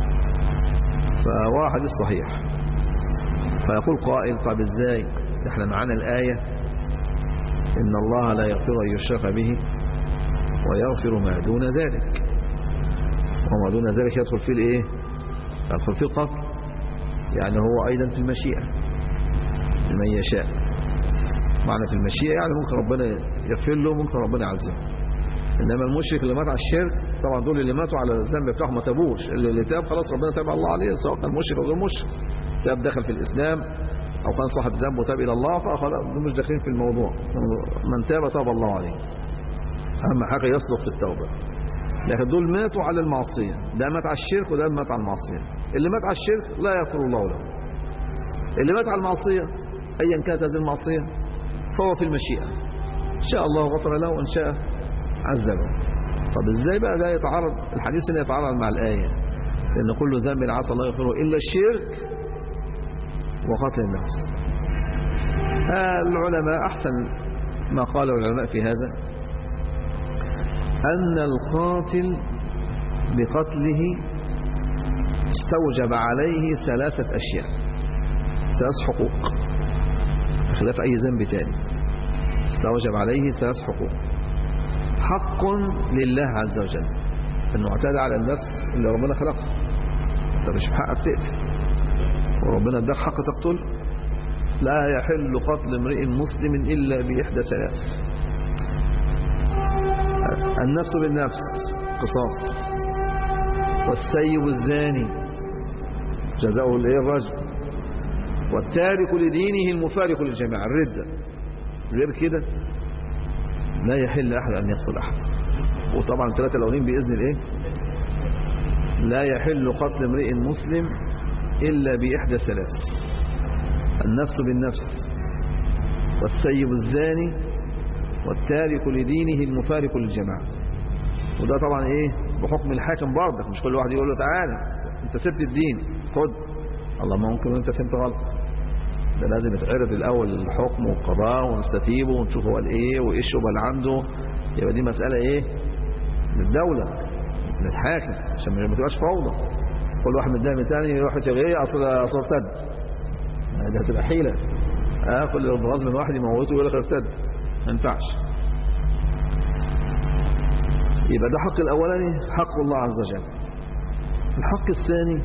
فهو حديث صحيح فيقول قائل طب ازاي ده احنا معانا الايه إن الله لا يغفر أن يشرك به ويغفر ما دون ذلك وما دون ذلك يدخل فيه الإيه يدخل فيه القتل يعني هو أيضا في المشيئة لمن يشاء معنى في المشيئة يعني ممكن ربنا يغفر له ممكن ربنا يعذبه إنما المشرك اللي مات على الشرك طبعا دول اللي ماتوا على الذنب بتاعهم ما تابوش اللي تاب خلاص ربنا تاب الله عليه سواء كان مشرك أو غير مشرك تاب دخل في الإسلام أو كان صاحب ذنب وتاب إلى الله فخلاص دول مش داخلين في الموضوع من تاب تاب الله عليه أهم حاجة يصلح في التوبة لكن دول ماتوا على المعصية ده مات على الشرك وده مات على المعصية اللي مات على الشرك لا يغفر الله له اللي مات على المعصية أيا كانت هذه المعصية فهو في المشيئة إن شاء الله غفر له وإن شاء عذبه طب إزاي بقى ده يتعارض الحديث اللي يتعارض مع الآية لأن كل ذنب عسى الله يغفره إلا الشرك وقتل النفس العلماء أحسن ما قاله العلماء في هذا أن القاتل بقتله استوجب عليه ثلاثة أشياء ثلاث حقوق خلاف أي ذنب تاني استوجب عليه ثلاث حقوق حق لله عز وجل أنه اعتدى على النفس اللي ربنا خلقها أنت مش بحقك تقتل وربنا اداك حق تقتل لا يحل قتل امرئ مسلم إلا بإحدى ثلاث النفس بالنفس قصاص والسيب الزاني جزاؤه الايه الرجل والتارك لدينه المفارق للجماعة الردة غير كده لا يحل أحد أن يقتل أحد وطبعا الثلاثة الأولين بإذن الإيه لا يحل قتل امرئ مسلم إلا بإحدى ثلاث النفس بالنفس والسيب الزاني والتارك لدينه المفارق للجماعة وده طبعا ايه بحكم الحاكم برضك مش كل واحد يقول له تعالى انت سبت الدين خد الله ما ممكن انت فهمت غلط ده لازم يتعرض الاول الحكم والقضاء ونستتيبه ونشوف هو الايه وايه الشبهه اللي عنده يبقى دي مساله ايه للدوله للحاكم عشان ما تبقاش فوضى كل واحد متضايق من الثاني يروح ايه اصل اصل ارتد دي هتبقى حيله اه كل غصب من واحد يموته ويقول لك ارتد ما ينفعش يبقى ده حق الاولاني حق الله عز وجل الحق الثاني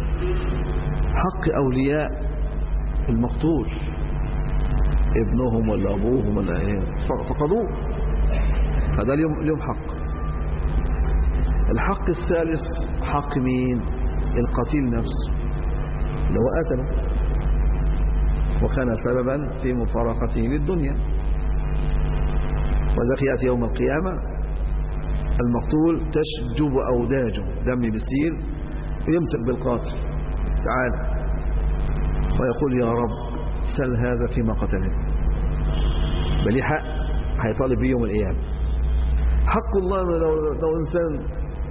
حق اولياء المقتول ابنهم ولا ابوهم ولا ايه فقدوه فده اليوم اليوم حق الحق الثالث حق مين القتيل نفسه اللي هو قتله وكان سببا في مفارقته للدنيا وذلك يأتي يوم القيامة المقتول تشجب أوداجه دم بسيل ويمسك بالقاتل تعال ويقول يا رب سل هذا فيما قتلني بل حق هيطالب بيه يوم القيامة حق الله لو, لو إنسان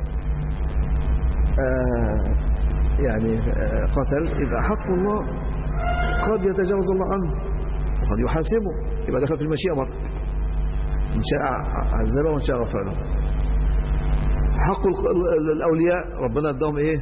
آه يعني آه قتل إذا حق الله قد يتجاوز الله عنه وقد يحاسبه يبقى دخل في المشيئة برضه إن شاء عذبه وإن شاء غفر له حق الأولياء ربنا اداهم إيه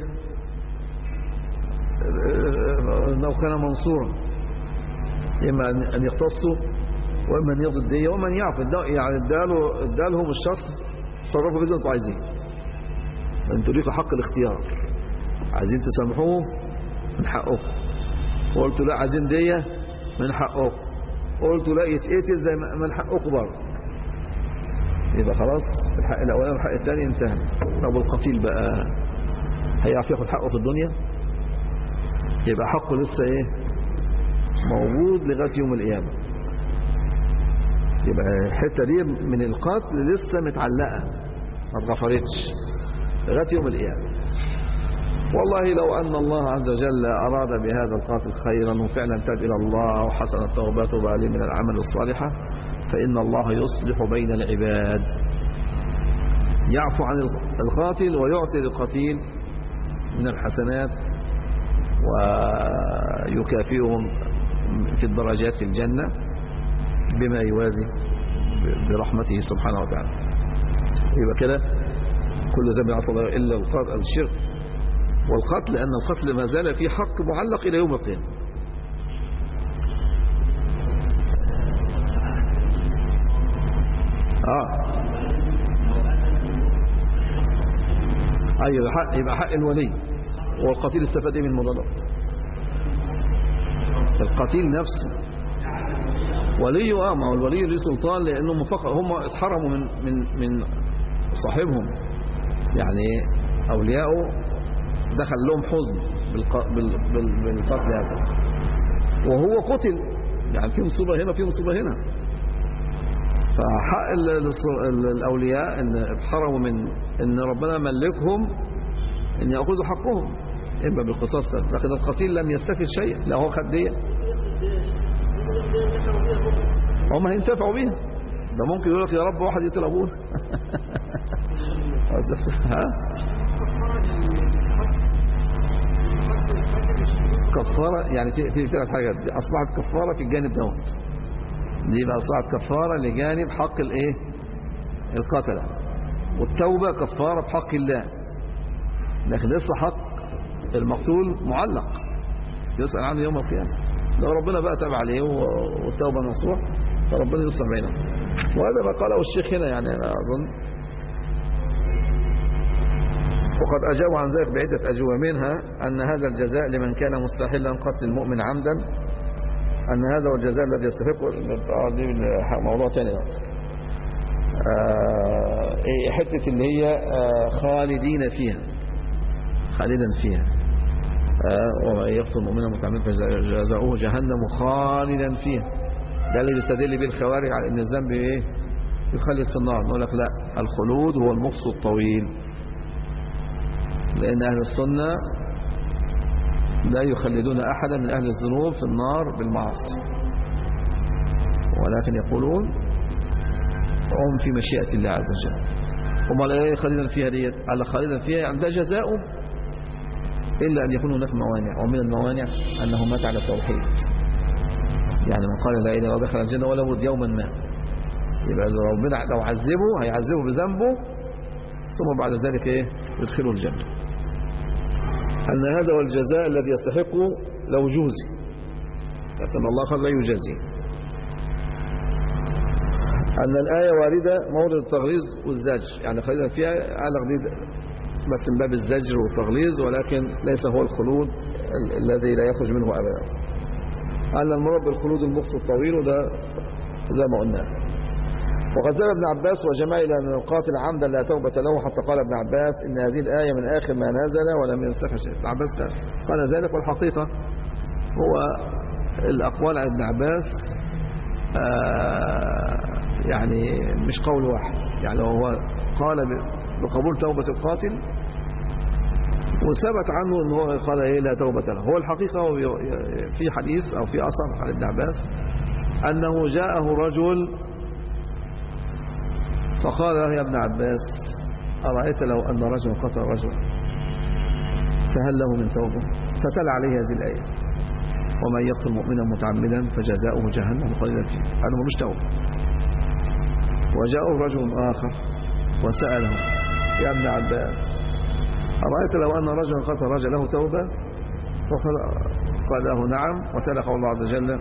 أنه كان منصورا إما أن يقتصوا وإما أن يقضي الدية وإما أن يعفو يعني اداله ادالهم الشخص تصرفوا بإذن أنتوا عايزين أنتوا ليكوا حق الاختيار عايزين تسامحوه من حقكم وقلت لا عايزين دية من حقه قلت لا يتقتل زي ما من حقه برضه يبقى خلاص الحق الاولاني والحق الثاني انتهى طب القتيل بقى هيعرف ياخد حقه في الدنيا يبقى حقه لسه ايه موجود لغايه يوم القيامه يبقى الحته دي من القتل لسه متعلقه ما اتغفرتش لغايه يوم القيامه والله لو أن الله عز وجل أراد بهذا القاتل خيرا وفعلا تاب إلى الله وحسنت توبته وعليه من العمل الصالحة فإن الله يصلح بين العباد يعفو عن القاتل ويعطي للقتيل من الحسنات ويكافئهم في الدرجات في الجنة بما يوازي برحمته سبحانه وتعالى يبقى كده كل ذنب عصى الله إلا الشرك والقتل لأن القتل ما زال في حق معلق إلى يوم القيامة آه أيوة يبقى حق, يبقى حق الولي والقتيل استفاد من الموضوع ده القتيل نفسه ولي اه ما هو الولي ليه سلطان لانهم فقط هم اتحرموا من من من صاحبهم يعني اولياءه دخل لهم حزن بالقتل هذا وهو قتل يعني في مصيبة هنا في مصيبة هنا فحق الأولياء ان اتحرموا من ان ربنا ملكهم ان يأخذوا حقهم إما بالقصاص لكن القتيل لم يستفد شيء لا هو خد دية هم هينتفعوا بيها ده ممكن يقول لك يا رب واحد يقتل ابوه ها كفارة يعني في في ثلاث حاجات دي أصبحت كفارة في الجانب دوت دي بقى أصبحت كفارة لجانب حق الإيه القتلة والتوبة كفارة بحق الله لكن لسه حق المقتول معلق يسأل عنه يوم القيامة لو ربنا بقى تابع عليه والتوبة نصوح فربنا يصلح بينهم وهذا ما قاله الشيخ هنا يعني أنا أظن وقد أجاب عن ذلك بعدة أجوبة منها أن هذا الجزاء لمن كان مستحلا قتل المؤمن عمدا أن هذا هو الجزاء الذي يستحقه دي موضوع ثاني آه حتة اللي هي آه خالدين فيها خالدا فيها آه ومن يقتل مؤمنا متعمدا فجزاؤه جهنم خالدا فيها ده اللي بيستدل به الخوارج على ان الذنب ايه يخلد في النار نقول لك لا الخلود هو المقص الطويل لأن أهل السنة لا يخلدون أحدا من أهل الذنوب في النار بالمعاصي ولكن يقولون هم في مشيئة الله عز وجل هم لا يخلدون فيها ديت على خالدا فيها يعني ده جزاؤه إلا أن يكون هناك موانع ومن الموانع أنه مات على التوحيد يعني من قال لا إله ودخل الجنة ولا بد يوما ما يبقى إذا ربنا لو عذبه هيعذبه بذنبه ثم بعد ذلك إيه يدخله الجنة أن هذا هو الجزاء الذي يستحقه لو جوزي لكن الله قد لا يجازي أن الآية واردة مورد التغليظ والزجر يعني خلينا فيها على غديد بس من باب الزجر والتغليظ ولكن ليس هو الخلود الذي لا يخرج منه أبدا أن المراد بالخلود المقص الطويل وده زي ما قلنا وقد ذهب ابن عباس وجماعة إلى أن القاتل عمدا لا توبة له حتى قال ابن عباس إن هذه الآية من آخر ما نزل ولم ينسخ شيء ابن عباس قال ذلك والحقيقة هو الأقوال عن ابن عباس يعني مش قول واحد يعني هو قال بقبول توبة القاتل وثبت عنه ان هو قال ايه لا توبة له هو الحقيقة هو في حديث او في اثر عن ابن عباس انه جاءه رجل فقال له يا ابن عباس أرأيت لو أن رجلا قتل رجلا فهل له من توبة فتلا عليه هذه الآية ومن يقتل مؤمنا متعمدا فجزاؤه جهنم خالدا فيه أنا ملوش توبة وجاءه رجل آخر وسأله يا ابن عباس أرأيت لو أن رجلا قتل رجل له توبة قال له نعم وتلا قول الله عز وجل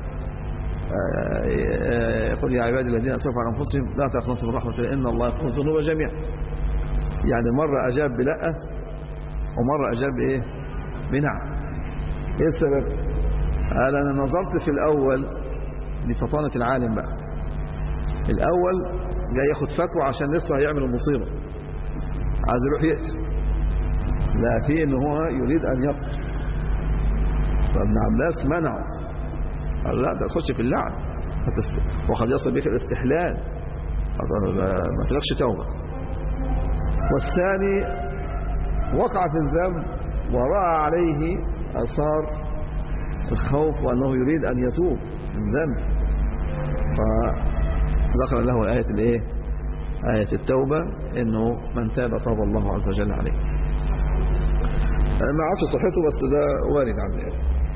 يقول يا عبادي الذين اسرفوا على انفسهم لا تقنطوا من رحمه الله ان الله يغفر الذنوب جميعا يعني مره اجاب بلا ومره اجاب بايه بنعم ايه السبب قال انا نظرت في الاول دي فطانة العالم بقى الأول جاي ياخد فتوى عشان لسه هيعمل المصيبة عايز يروح يقتل لا في ان هو يريد ان يقتل فابن عباس منعه قال لا ده تخش في اللعن هتست- وقد يصل بك الاستحلال ما فيلكش توبة والثاني وقع في الذنب ورأى عليه أثار الخوف وأنه يريد أن يتوب من ذنب فذكر له آية الإيه؟ آية التوبة إنه من تاب تاب الله عز وجل عليه أنا ما أعرفش صحته بس ده وارد عنه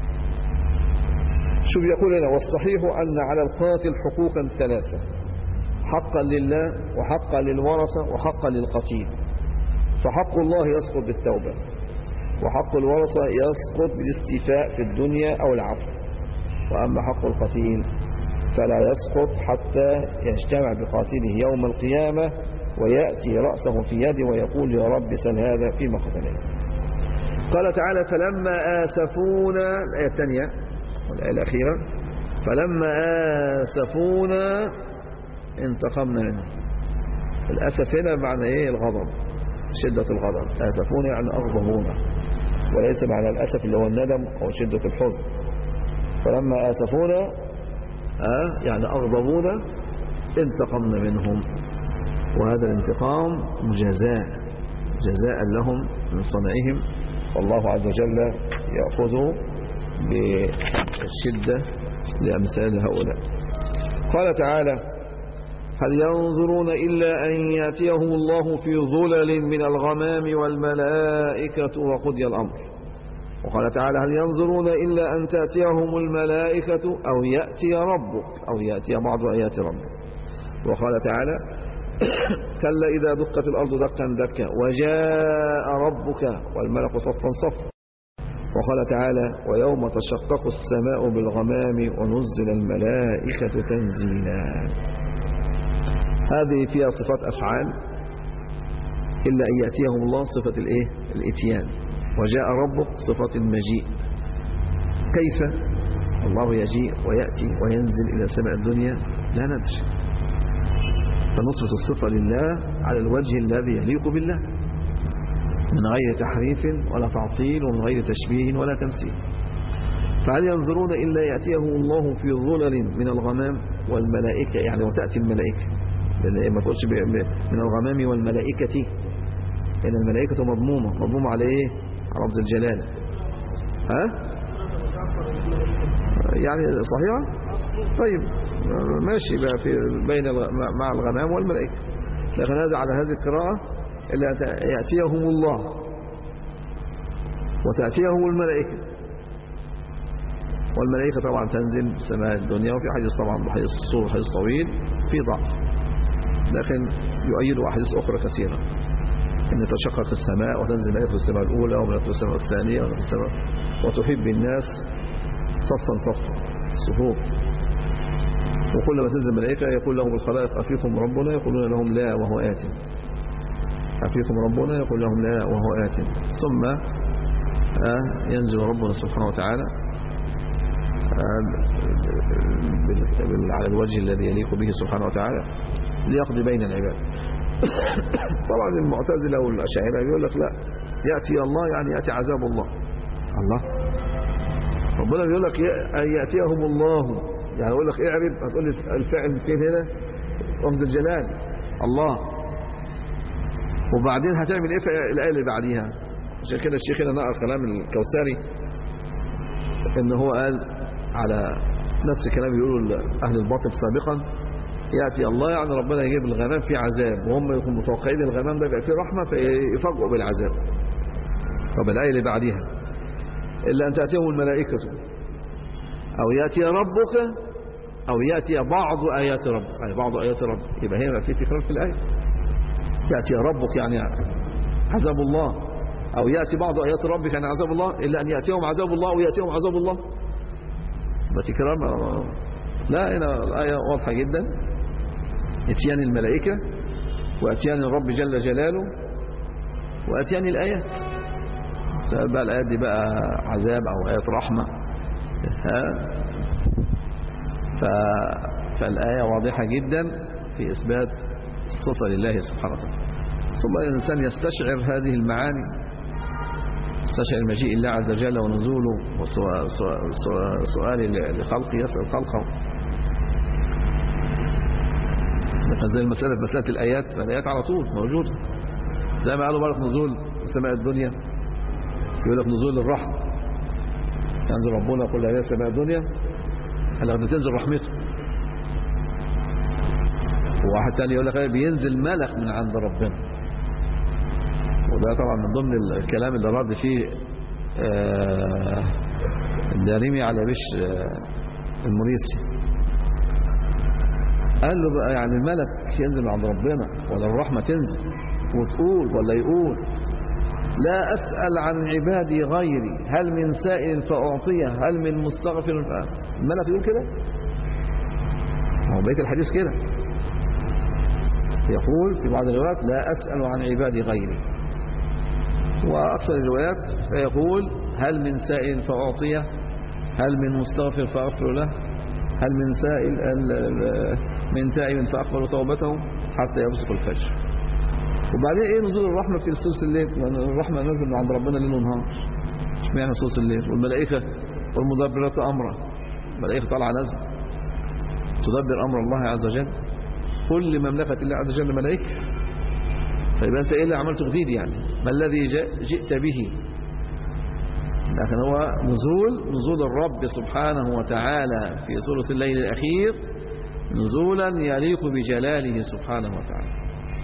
شو بيقول هنا والصحيح أن على القاتل حقوقا ثلاثة حقا لله وحقا للورثة وحقا للقتيل فحق الله يسقط بالتوبة وحق الورثة يسقط بالاستيفاء في الدنيا أو العفو وأما حق القتيل فلا يسقط حتى يجتمع بقاتله يوم القيامة ويأتي رأسه في يده ويقول يا رب سل هذا فيما قتلني قال تعالى فلما آسفونا الآية الثانية والآية الأخيرة فلما آسفونا انتقمنا منهم الأسف هنا معنى إيه الغضب شدة الغضب آسفونا يعني أغضبونا وليس معنى الأسف اللي هو الندم أو شدة الحزن فلما آسفونا آه يعني أغضبونا انتقمنا منهم وهذا الانتقام جزاء جزاء لهم من صنعهم والله عز وجل يأخذ بالشدة لأمثال هؤلاء قال تعالى هل ينظرون إلا أن يأتيهم الله في ظلل من الغمام والملائكة وقضي الأمر وقال تعالى هل ينظرون إلا أن تأتيهم الملائكة أو يأتي ربك أو يأتي بعض آيات ربك وقال تعالى كلا إذا دقت الأرض دقا دكا وجاء ربك والملك صفا صفا وقال تعالى ويوم تشقق السماء بالغمام ونزل الملائكة تنزيلا هذه فيها صفات أفعال إلا أن يأتيهم الله صفة الإيه؟ الإتيان وجاء ربك صفة المجيء كيف الله يجيء ويأتي وينزل إلى سماء الدنيا لا ندري فنصبت الصفة لله على الوجه الذي يليق بالله من غير تحريف ولا تعطيل ومن غير تشبيه ولا تمثيل فهل ينظرون إلا يأتيهم الله في ظلل من الغمام والملائكة يعني وتأتي الملائكة لأن ما تقولش ب- ب- من الغمام والملائكة لأن الملائكة مضمومة مضمومة على إيه؟ على لفظ الجلالة ها؟ يعني صحيحة؟ طيب ماشي بقى في بين الغ- مع الغمام والملائكة لكن هذا على هذه القراءة إلا أن يأتيهم الله وتأتيهم الملائكة والملائكة طبعا تنزل سماء الدنيا وفي حديث طبعا حديث الصور حديث طويل في ضعف لكن يؤيد أحاديث أخرى كثيرة أن تشقق السماء وتنزل ملائكة في السماء الأولى وملائكة في السماء الثانية وملائكة في السماء وتحب الناس صفا صفا صفوف وكلما تنزل ملائكة يقول لهم الخلائق أفيكم ربنا يقولون لهم لا وهو آت أفيكم ربنا يقول لهم لا وهو آت ثم آه، ينزل ربنا سبحانه وتعالى آه، بال- بال- على الوجه الذي يليق به سبحانه وتعالى ليقضي بين العباد طبعا المعتزلة والأشاعرة يقول لك لا يأتي الله يعني يأتي عذاب الله الله ربنا بيقول لك ي- أن يأتيهم الله يعني يقول لك اعرب هتقول لي الفعل فين هنا لفظ الجلال الله وبعدين هتعمل ايه في الآية اللي بعديها عشان كده الشيخ هنا نقل كلام الكوثري ان هو قال على نفس الكلام بيقولوا اهل الباطل سابقا ياتي الله يعني ربنا يجيب الغمام في عذاب وهم يكونوا متوقعين الغمام ده يبقى فيه رحمه فيفاجئوا بالعذاب طب الايه اللي بعديها الا ان تاتيهم الملائكه او ياتي ربك او ياتي بعض ايات ربك يعني بعض ايات ربك يبقى هنا في تكرار في الايه ياتي ربك يعني عذاب الله او ياتي بعض ايات ربك يعني عذاب الله الا ان ياتيهم عذاب الله او ياتيهم عذاب الله يبقى تكرار ما- لا هنا الايه واضحه جدا اتيان الملائكه واتيان الرب جل جلاله واتيان الايات سواء بقى الايات دي بقى عذاب او ايات رحمه ها ف... فالآية واضحة جدا في إثبات الصفة لله سبحانه وتعالى ثم الإنسان يستشعر هذه المعاني يستشعر مجيء الله عز وجل ونزوله وسؤال لخلقه يسأل خلقه زي المسألة في مسألة الآيات فالآيات على طول موجودة زي ما قالوا بارك نزول سماء الدنيا يقول لك نزول الرحمة ينزل ربنا كل هذه سماء الدنيا هل قد تنزل رحمته وواحد تاني يقول لك بينزل ملك من عند ربنا وده طبعا من ضمن الكلام اللي رد فيه آه الدارمي على بش آه المريسي قال له بقى يعني الملك ينزل من عند ربنا ولا الرحمة تنزل وتقول ولا يقول لا أسأل عن عبادي غيري هل من سائل فأعطيه هل من مستغفر فأعطيه الملك يقول كده هو بيت الحديث كده يقول في بعض الروايات لا أسأل عن عبادي غيري وأكثر الروايات فيقول هل من سائل فأعطيه هل من مستغفر فأغفر له هل من سائل من تائب فأقبل توبته حتى يبصق الفجر وبعدين ايه نزول الرحمة في ثلث الليل لأن الرحمة نزل من عند ربنا ليل ونهار اشمعنى ثلث الليل والملائكة والمدبرات أمره الملائكة طالعة نزل تدبر أمر الله عز وجل كل مملكة الله عز وجل ملائكة فيبقى أنت إيه اللي عملته جديد يعني ما الذي جئت به لكن هو نزول نزول الرب سبحانه وتعالى في ثلث الليل الأخير نزولا يليق بجلاله سبحانه وتعالى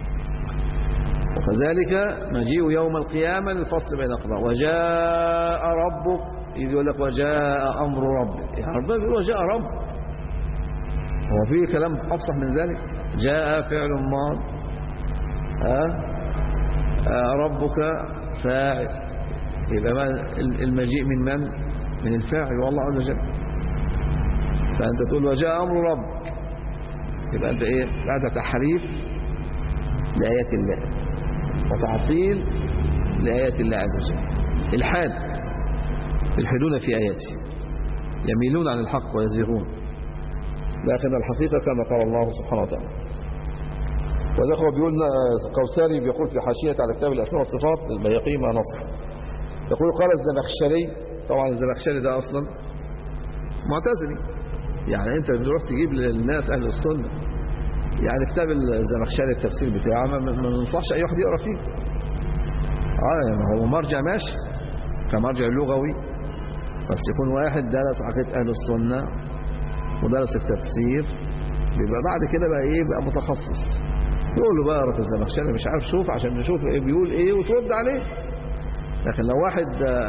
وكذلك مجيء يوم القيامة للفصل بين الأقضاء وجاء ربك يقول لك وجاء أمر ربك يعني ربنا بيقول وجاء رب هو في كلام أفصح من ذلك جاء فعل ماض أه؟ أه ربك فاعل يبقى ما المجيء من من من الفاعل والله عز وجل فأنت تقول وجاء أمر ربك يبقى أنت إيه بعد تحريف لآيات الله وتعطيل لآيات الله عز وجل الحاد يلحدون في آياته يميلون عن الحق ويزيغون لكن الحقيقة كما قال الله سبحانه وتعالى وذكر بيقول قوساري بيقول في حاشية على كتاب الأسماء والصفات البيقي ما نصر يقول قال الزمخشري طبعا الزمخشري ده أصلا معتزلي يعني انت بتروح تجيب للناس أهل السنة يعني كتاب الزمخشري التفسير بتاعه ما ننصحش أي واحد يقرأ فيه اه يعني هو مرجع ماشي كمرجع لغوي بس يكون واحد درس عقيدة أهل السنة ودرس التفسير بيبقى بعد كده بقى ايه بقى متخصص يقول له بقى اقرا في الزمخشري مش عارف شوف عشان نشوف ايه بيقول ايه وترد عليه لكن لو واحد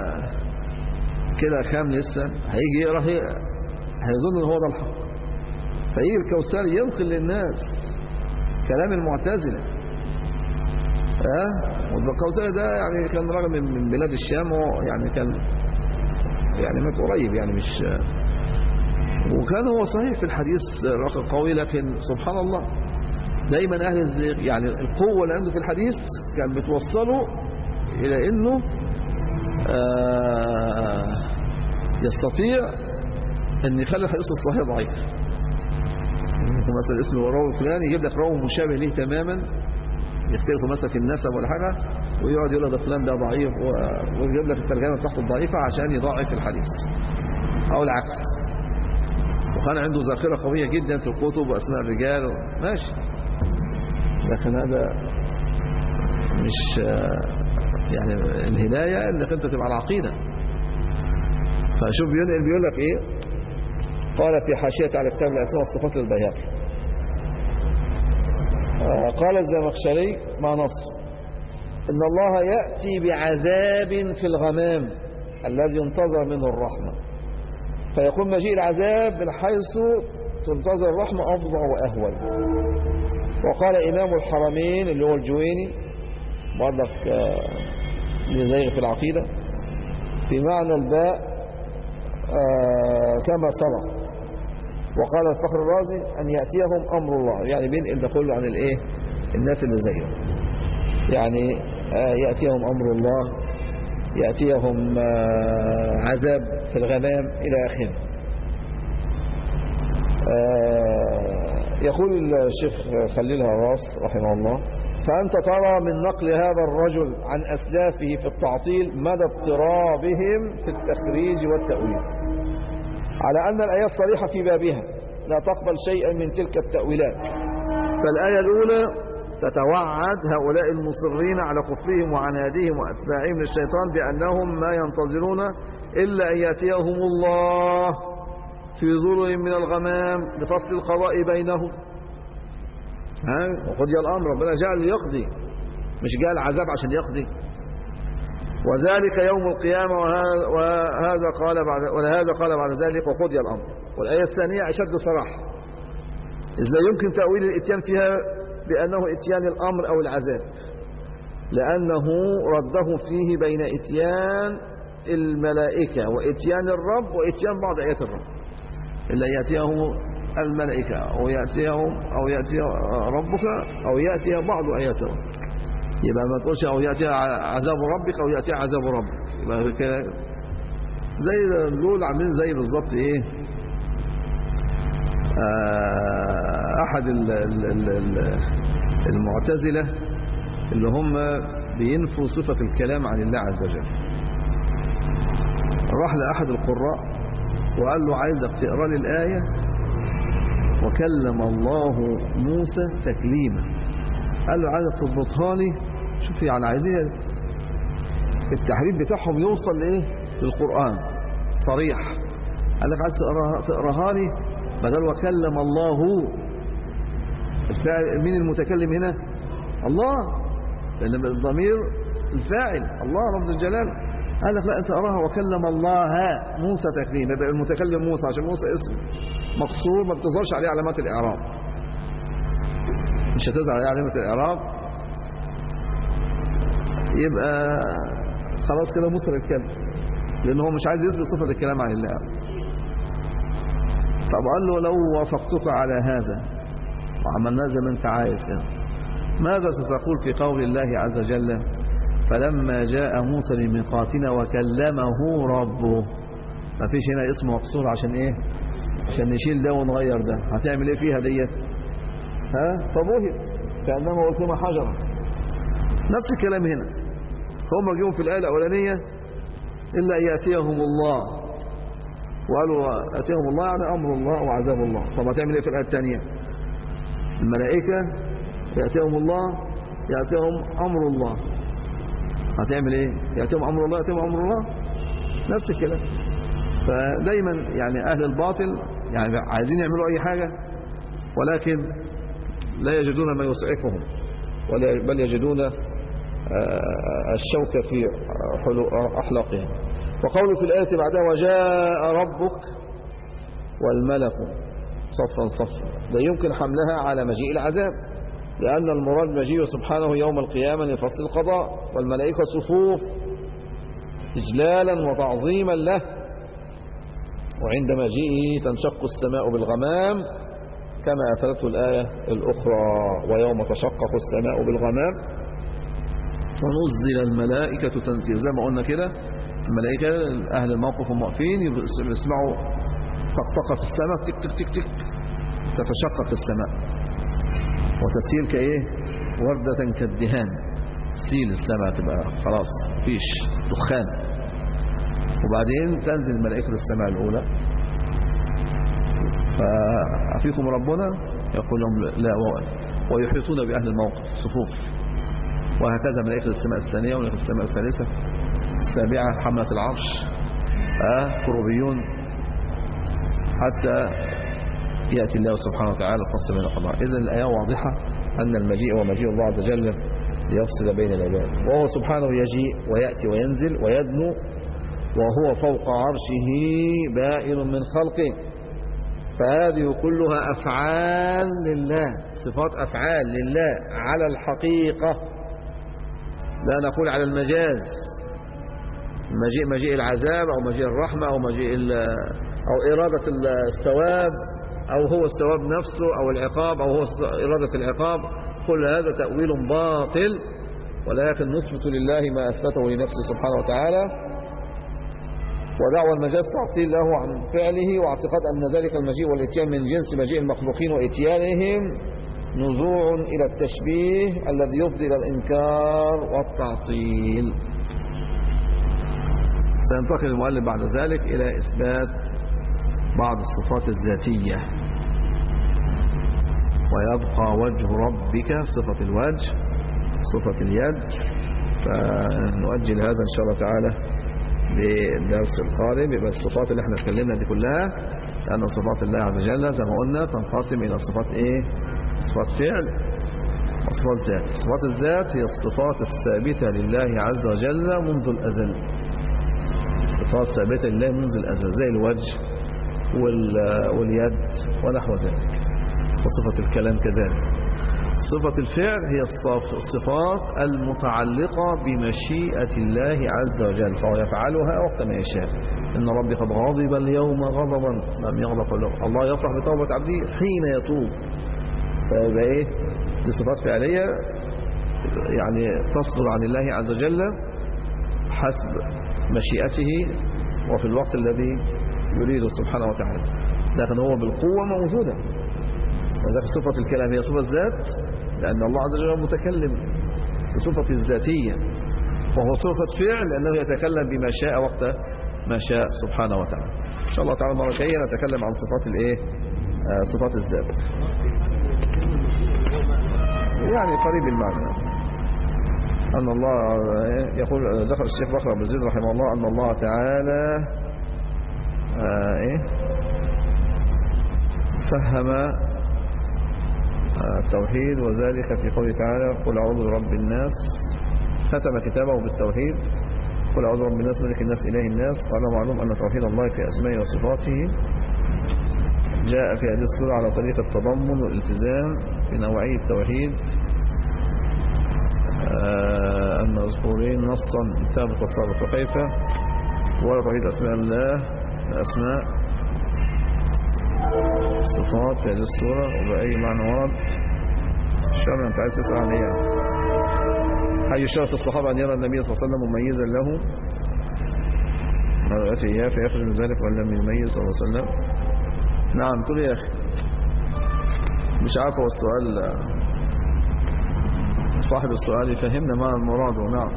كده خام لسه هيجي يقرا هيظن ان هو ده الحق فيجي الكوثري ينقل للناس كلام المعتزله اه والكوثري ده يعني كان راجل من بلاد الشام يعني كان يعني مات قريب يعني مش وكان هو صحيح في الحديث رقم قوي لكن سبحان الله دايما اهل الزيغ يعني القوه اللي عنده في الحديث كان بتوصله الى انه آه يستطيع ان يخلي الحديث الصحيح ضعيف مثلا اسم راوي فلان يجيب لك راوي مشابه ليه تماما يختلفوا مثلا في النسب ولا حاجه ويقعد يقول لك فلان ده ضعيف ويجيب لك الترجمه بتاعته الضعيفه عشان يضعف الحديث او العكس وكان عنده ذاكره قويه جدا في الكتب واسماء الرجال ماشي لكن هذا مش يعني الهدايه انك انت تبقى العقيده فشوف بينقل بيقول لك ايه قال في حاشيه على كتاب الاسماء والصفات للبيهقي قال الزمخشري ما نص ان الله ياتي بعذاب في الغمام الذي ينتظر منه الرحمه فيكون مجيء العذاب من حيث تنتظر الرحمه افظع واهول وقال امام الحرمين اللي هو الجويني برضك لزيغ في العقيده في معنى الباء كما سبق وقال الفخر الرازي أن يأتيهم أمر الله يعني بينقل ده كله عن الإيه الناس اللي زيهم يعني يأتيهم أمر الله يأتيهم عذاب في الغمام إلى آخره آه، يقول الشيخ خليل هراس رحمه الله فأنت ترى من نقل هذا الرجل عن أسلافه في التعطيل مدى اضطرابهم في التخريج والتأويل على أن الآيات صريحة في بابها لا تقبل شيئا من تلك التأويلات فالآية الأولى تتوعد هؤلاء المصرين على كفرهم وعنادهم وأتباعهم للشيطان بأنهم ما ينتظرون إلا أن يأتيهم الله في ظلل من الغمام لفصل القضاء بينهم ها وقضي الأمر ربنا جعل ليقضي مش جاء العذاب عشان يقضي وذلك يوم القيامة وهذا, وهذا قال بعد ولهذا قال بعد ذلك وقضي الأمر والآية الثانية أشد صراحة إذ لا يمكن تأويل الإتيان فيها بأنه إتيان الأمر أو العذاب لأنه رده فيه بين إتيان الملائكة وإتيان الرب وإتيان بعض آيات الرب إلا يأتيهم الملائكة أو يأتيهم أو يأتي ربك أو يأتي بعض آيات ربك يبقى ما تقولش أو يأتي عذاب ربك أو يأتي عذاب ربك يبقى كده زي دول عاملين زي بالظبط إيه آه، أحد ال- ال- ال- ال- المعتزلة اللي هم بينفوا صفة الكلام عن الله عز وجل راح لأحد القراء وقال له عايزك تقرأ لي الآية وكلم الله موسى تكليما قال له عايزك تضبطها لي شوف يعني عايزين التحريف بتاعهم يوصل لايه للقرآن صريح قال لك عايز تقراها, تقراها لي بدل وكلم الله الفاعل مين المتكلم هنا الله لأن الضمير الفاعل الله لفظ الجلال قال لك لا انت اراها وكلم الله موسى تكليما يبقى المتكلم موسى عشان موسى اسم مقصور ما بتظهرش عليه علامات الاعراب مش هتظهر عليه علامات الاعراب يبقى خلاص كده موسى يتكلم لان هو مش عايز يثبت صفه الكلام عن الله طب قال له لو وافقتك على هذا وعملناه زي ما انت عايز كده ماذا ستقول في قول الله عز وجل فلما جاء موسى لميقاتنا وكلمه ربه ما فيش هنا اسم مقصور عشان ايه عشان نشيل ده ونغير ده هتعمل ايه فيها ديت ها فبهت كانما قلتما حجرا نفس الكلام هنا هم جيهم في الايه الاولانيه الا ان ياتيهم الله وقالوا اتيهم الله يعني امر الله وعذاب الله طب هتعمل ايه في الايه الثانيه الملائكه ياتيهم الله ياتيهم امر الله هتعمل ايه ياتيهم امر الله ياتيهم امر الله نفس الكلام فدايما يعني اهل الباطل يعني عايزين يعملوا اي حاجه ولكن لا يجدون ما يسعفهم ولا بل يجدون آه، الشوك في حلو- احلاقهم وقوله في الايه بعدها وجاء ربك والملك صفا صفا لا يمكن حملها على مجيء العذاب لأن المراد مجيء سبحانه يوم القيامة لفصل القضاء والملائكة صفوف إجلالا وتعظيما له وعند مجيئه تنشق السماء بالغمام كما أفادته الآية الأخرى ويوم تشقق السماء بالغمام ونزل الملائكة تنزيل زي ما قلنا كده الملائكة أهل الموقف هم واقفين يسمعوا طقطقة في السماء تك تك تك تك تتشقق السماء وتسيل كايه وردة كالدهان تسيل السماء تبقى خلاص فيش دخان وبعدين تنزل الملائكة للسماء الأولى فأفيكم ربنا يقول لهم لا و- ويحيطون بأهل الموقف صفوف وهكذا ملائكة السماء الثانية وملائكة السماء الثالثة السابعة حملة العرش آه كروبيون حتى يأتي الله سبحانه وتعالى الفصل بين القضاء إذا الآية واضحة أن المجيء ومجيء الله عز وجل ليفصل بين العباد وهو سبحانه يجيء ويأتي وينزل ويدنو وهو فوق عرشه بائن من خلقه فهذه كلها أفعال لله صفات أفعال لله على الحقيقة لا نقول على المجاز مجيء مجيء العذاب أو مجيء الرحمة أو مجيء ال- أو إرادة الثواب أو هو الثواب نفسه أو العقاب أو هو إرادة العقاب كل هذا تأويل باطل ولكن نثبت لله ما أثبته لنفسه سبحانه وتعالى ودعوى المجاز تعطيل له عن فعله واعتقاد أن ذلك المجيء والإتيان من جنس مجيء المخلوقين وإتيانهم نزوع إلى التشبيه الذي يفضي إلى الإنكار والتعطيل سينتقل المؤلف بعد ذلك إلى إثبات بعض الصفات الذاتية ويبقى وجه ربك صفة الوجه صفة اليد فنؤجل هذا إن شاء الله تعالى بالدرس القادم يبقى الصفات اللي احنا اتكلمنا دي كلها لأن صفات الله عز وجل زي ما قلنا تنقسم إلى صفات إيه صفات فعل وصفات ذات صفات الذات هي الصفات الثابتة لله عز وجل منذ الأزل صفات ثابتة لله منذ الأزل زي الوجه واليد ونحو ذلك وصفة الكلام كذلك صفة الفعل هي الصفات المتعلقة بمشيئة الله عز وجل فهو يفعلها وقت ما يشاء إن ربي قد غضب اليوم غضبا لم يغضب له الله يفرح بتوبة عبده حين يتوب فيبقى إيه دي صفات فعلية يعني تصدر عن الله عز وجل حسب مشيئته وفي الوقت الذي يريده سبحانه وتعالى لكن هو بالقوة موجودة وذلك صفة الكلام هي صفة الذات لأن الله عز وجل متكلم بصفة الذاتية وهو صفة فعل لأنه يتكلم بما شاء وقت ما شاء سبحانه وتعالى إن شاء الله تعالى مرة جاية نتكلم عن صفات الإيه آه صفات الذات يعني قريب المعنى أن الله يقول ذكر الشيخ بكر بن زيد رحمه الله أن الله تعالى آه إيه فهم التوحيد وذلك في قوله تعالى قل أعوذ برب الناس ختم كتابه بالتوحيد قل أعوذ برب الناس ملك الناس إله الناس وأنا معلوم أن توحيد الله في أسمائه وصفاته جاء في هذه السورة على طريق التضمن والالتزام بنوعية التوحيد المذكورين نصا كتاب التصرف وكيف ولا توحيد أسماء الله الأسماء الصفات في هذه الصورة وبأي معنى ورد شرع أنت عايز تسأل عن إيه أي شرف الصحابة أن يرى النبي صلى الله عليه وسلم مميزا له ما رأيته إياه فيخرج من ذلك وأن لم يميز صلى الله عليه وسلم نعم تقول يا أخي مش عارف هو السؤال صاحب السؤال يفهمنا ما المراد نعم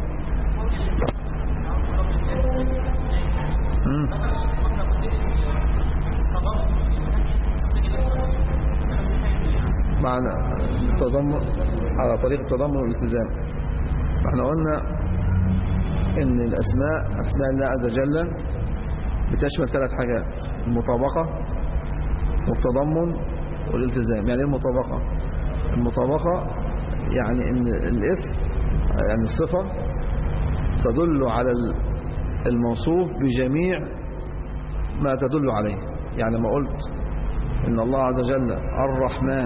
معنى التضمن على طريق التضمن والالتزام احنا قلنا ان الاسماء اسماء الله عز وجل بتشمل ثلاث حاجات المطابقة والتضمن والالتزام يعني ايه المطابقة المطابقة يعني ان الاسم يعني الصفة تدل على الموصوف بجميع ما تدل عليه يعني ما قلت ان الله عز وجل الرحمن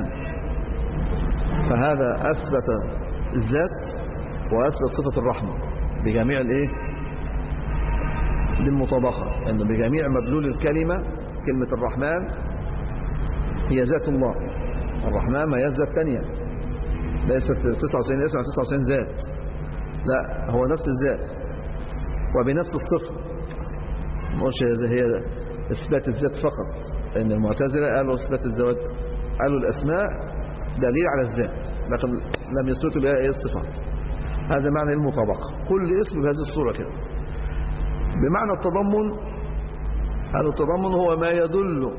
فهذا اثبت الذات واثبت صفة الرحمة بجميع الايه بالمطابقة ان بجميع مدلول الكلمة كلمة الرحمن هي ذات الله الرحمن ما هي ذات ثانيه ليست 99 اسم 99 ذات لا هو نفس الذات وبنفس الصفة مش هي اثبات الذات فقط لان المعتزله قالوا اثبات الزواج قالوا الاسماء دليل على الذات لكن لم يثبتوا بها ايه الصفات هذا معنى المطابقه كل اسم بهذه الصوره كده بمعنى التضمن قالوا التضمن هو ما يدل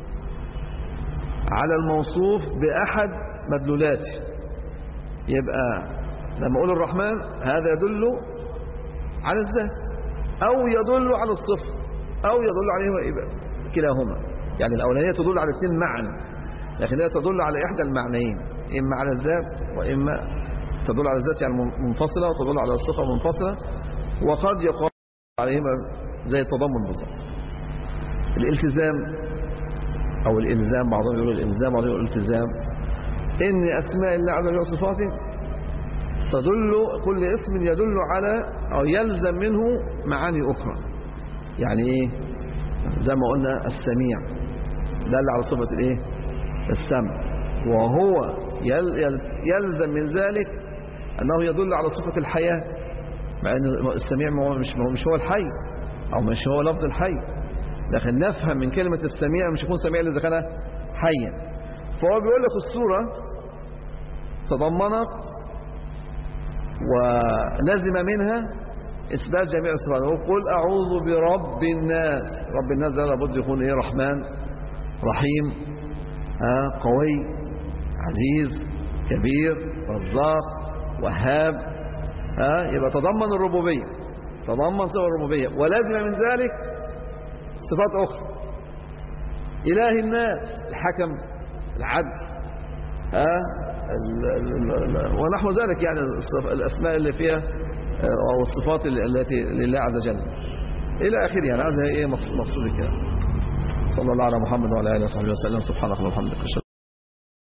على الموصوف باحد مدلولاته يبقى لما اقول الرحمن هذا يدل على الذات او يدل على الصفه او يدل عليه يبقى كلاهما يعني الاولانيه تدل على الاثنين معا لكن هي تدل على احدى المعنيين اما على الذات واما تدل على الذات يعني منفصله وتدل على الصفه منفصله وقد يقال عليهما زي التضمن بالظبط الالتزام او الالزام بعضهم يقول الالزام بعضهم يقول الالتزام ان اسماء الله عز وجل وصفاته تدل كل اسم يدل على او يلزم منه معاني اخرى يعني ايه زي ما قلنا السميع دل على صفه الايه السمع وهو يلزم من ذلك انه يدل على صفه الحياه مع ان السميع مش مش هو الحي أو مش هو لفظ الحي لكن نفهم من كلمة السميع مش يكون سميع إذا كان حيا فهو بيقول لك السورة تضمنت ولزم منها إثبات جميع الصفات وقل أعوذ برب الناس رب الناس ده لابد يكون إيه رحمن رحيم ها قوي عزيز كبير رزاق وهاب ها يبقى تضمن الربوبية تضمن صفة الربوبية ولازم من ذلك صفات أخرى إله الناس الحكم العدل ها ونحو ذلك يعني الأسماء اللي فيها أو الصفات التي لله عز وجل إلى آخره يعني هذا إيه مقصود الكلام صلى الله على محمد وعلى آله وصحبه وسلم سبحانك اللهم وبحمدك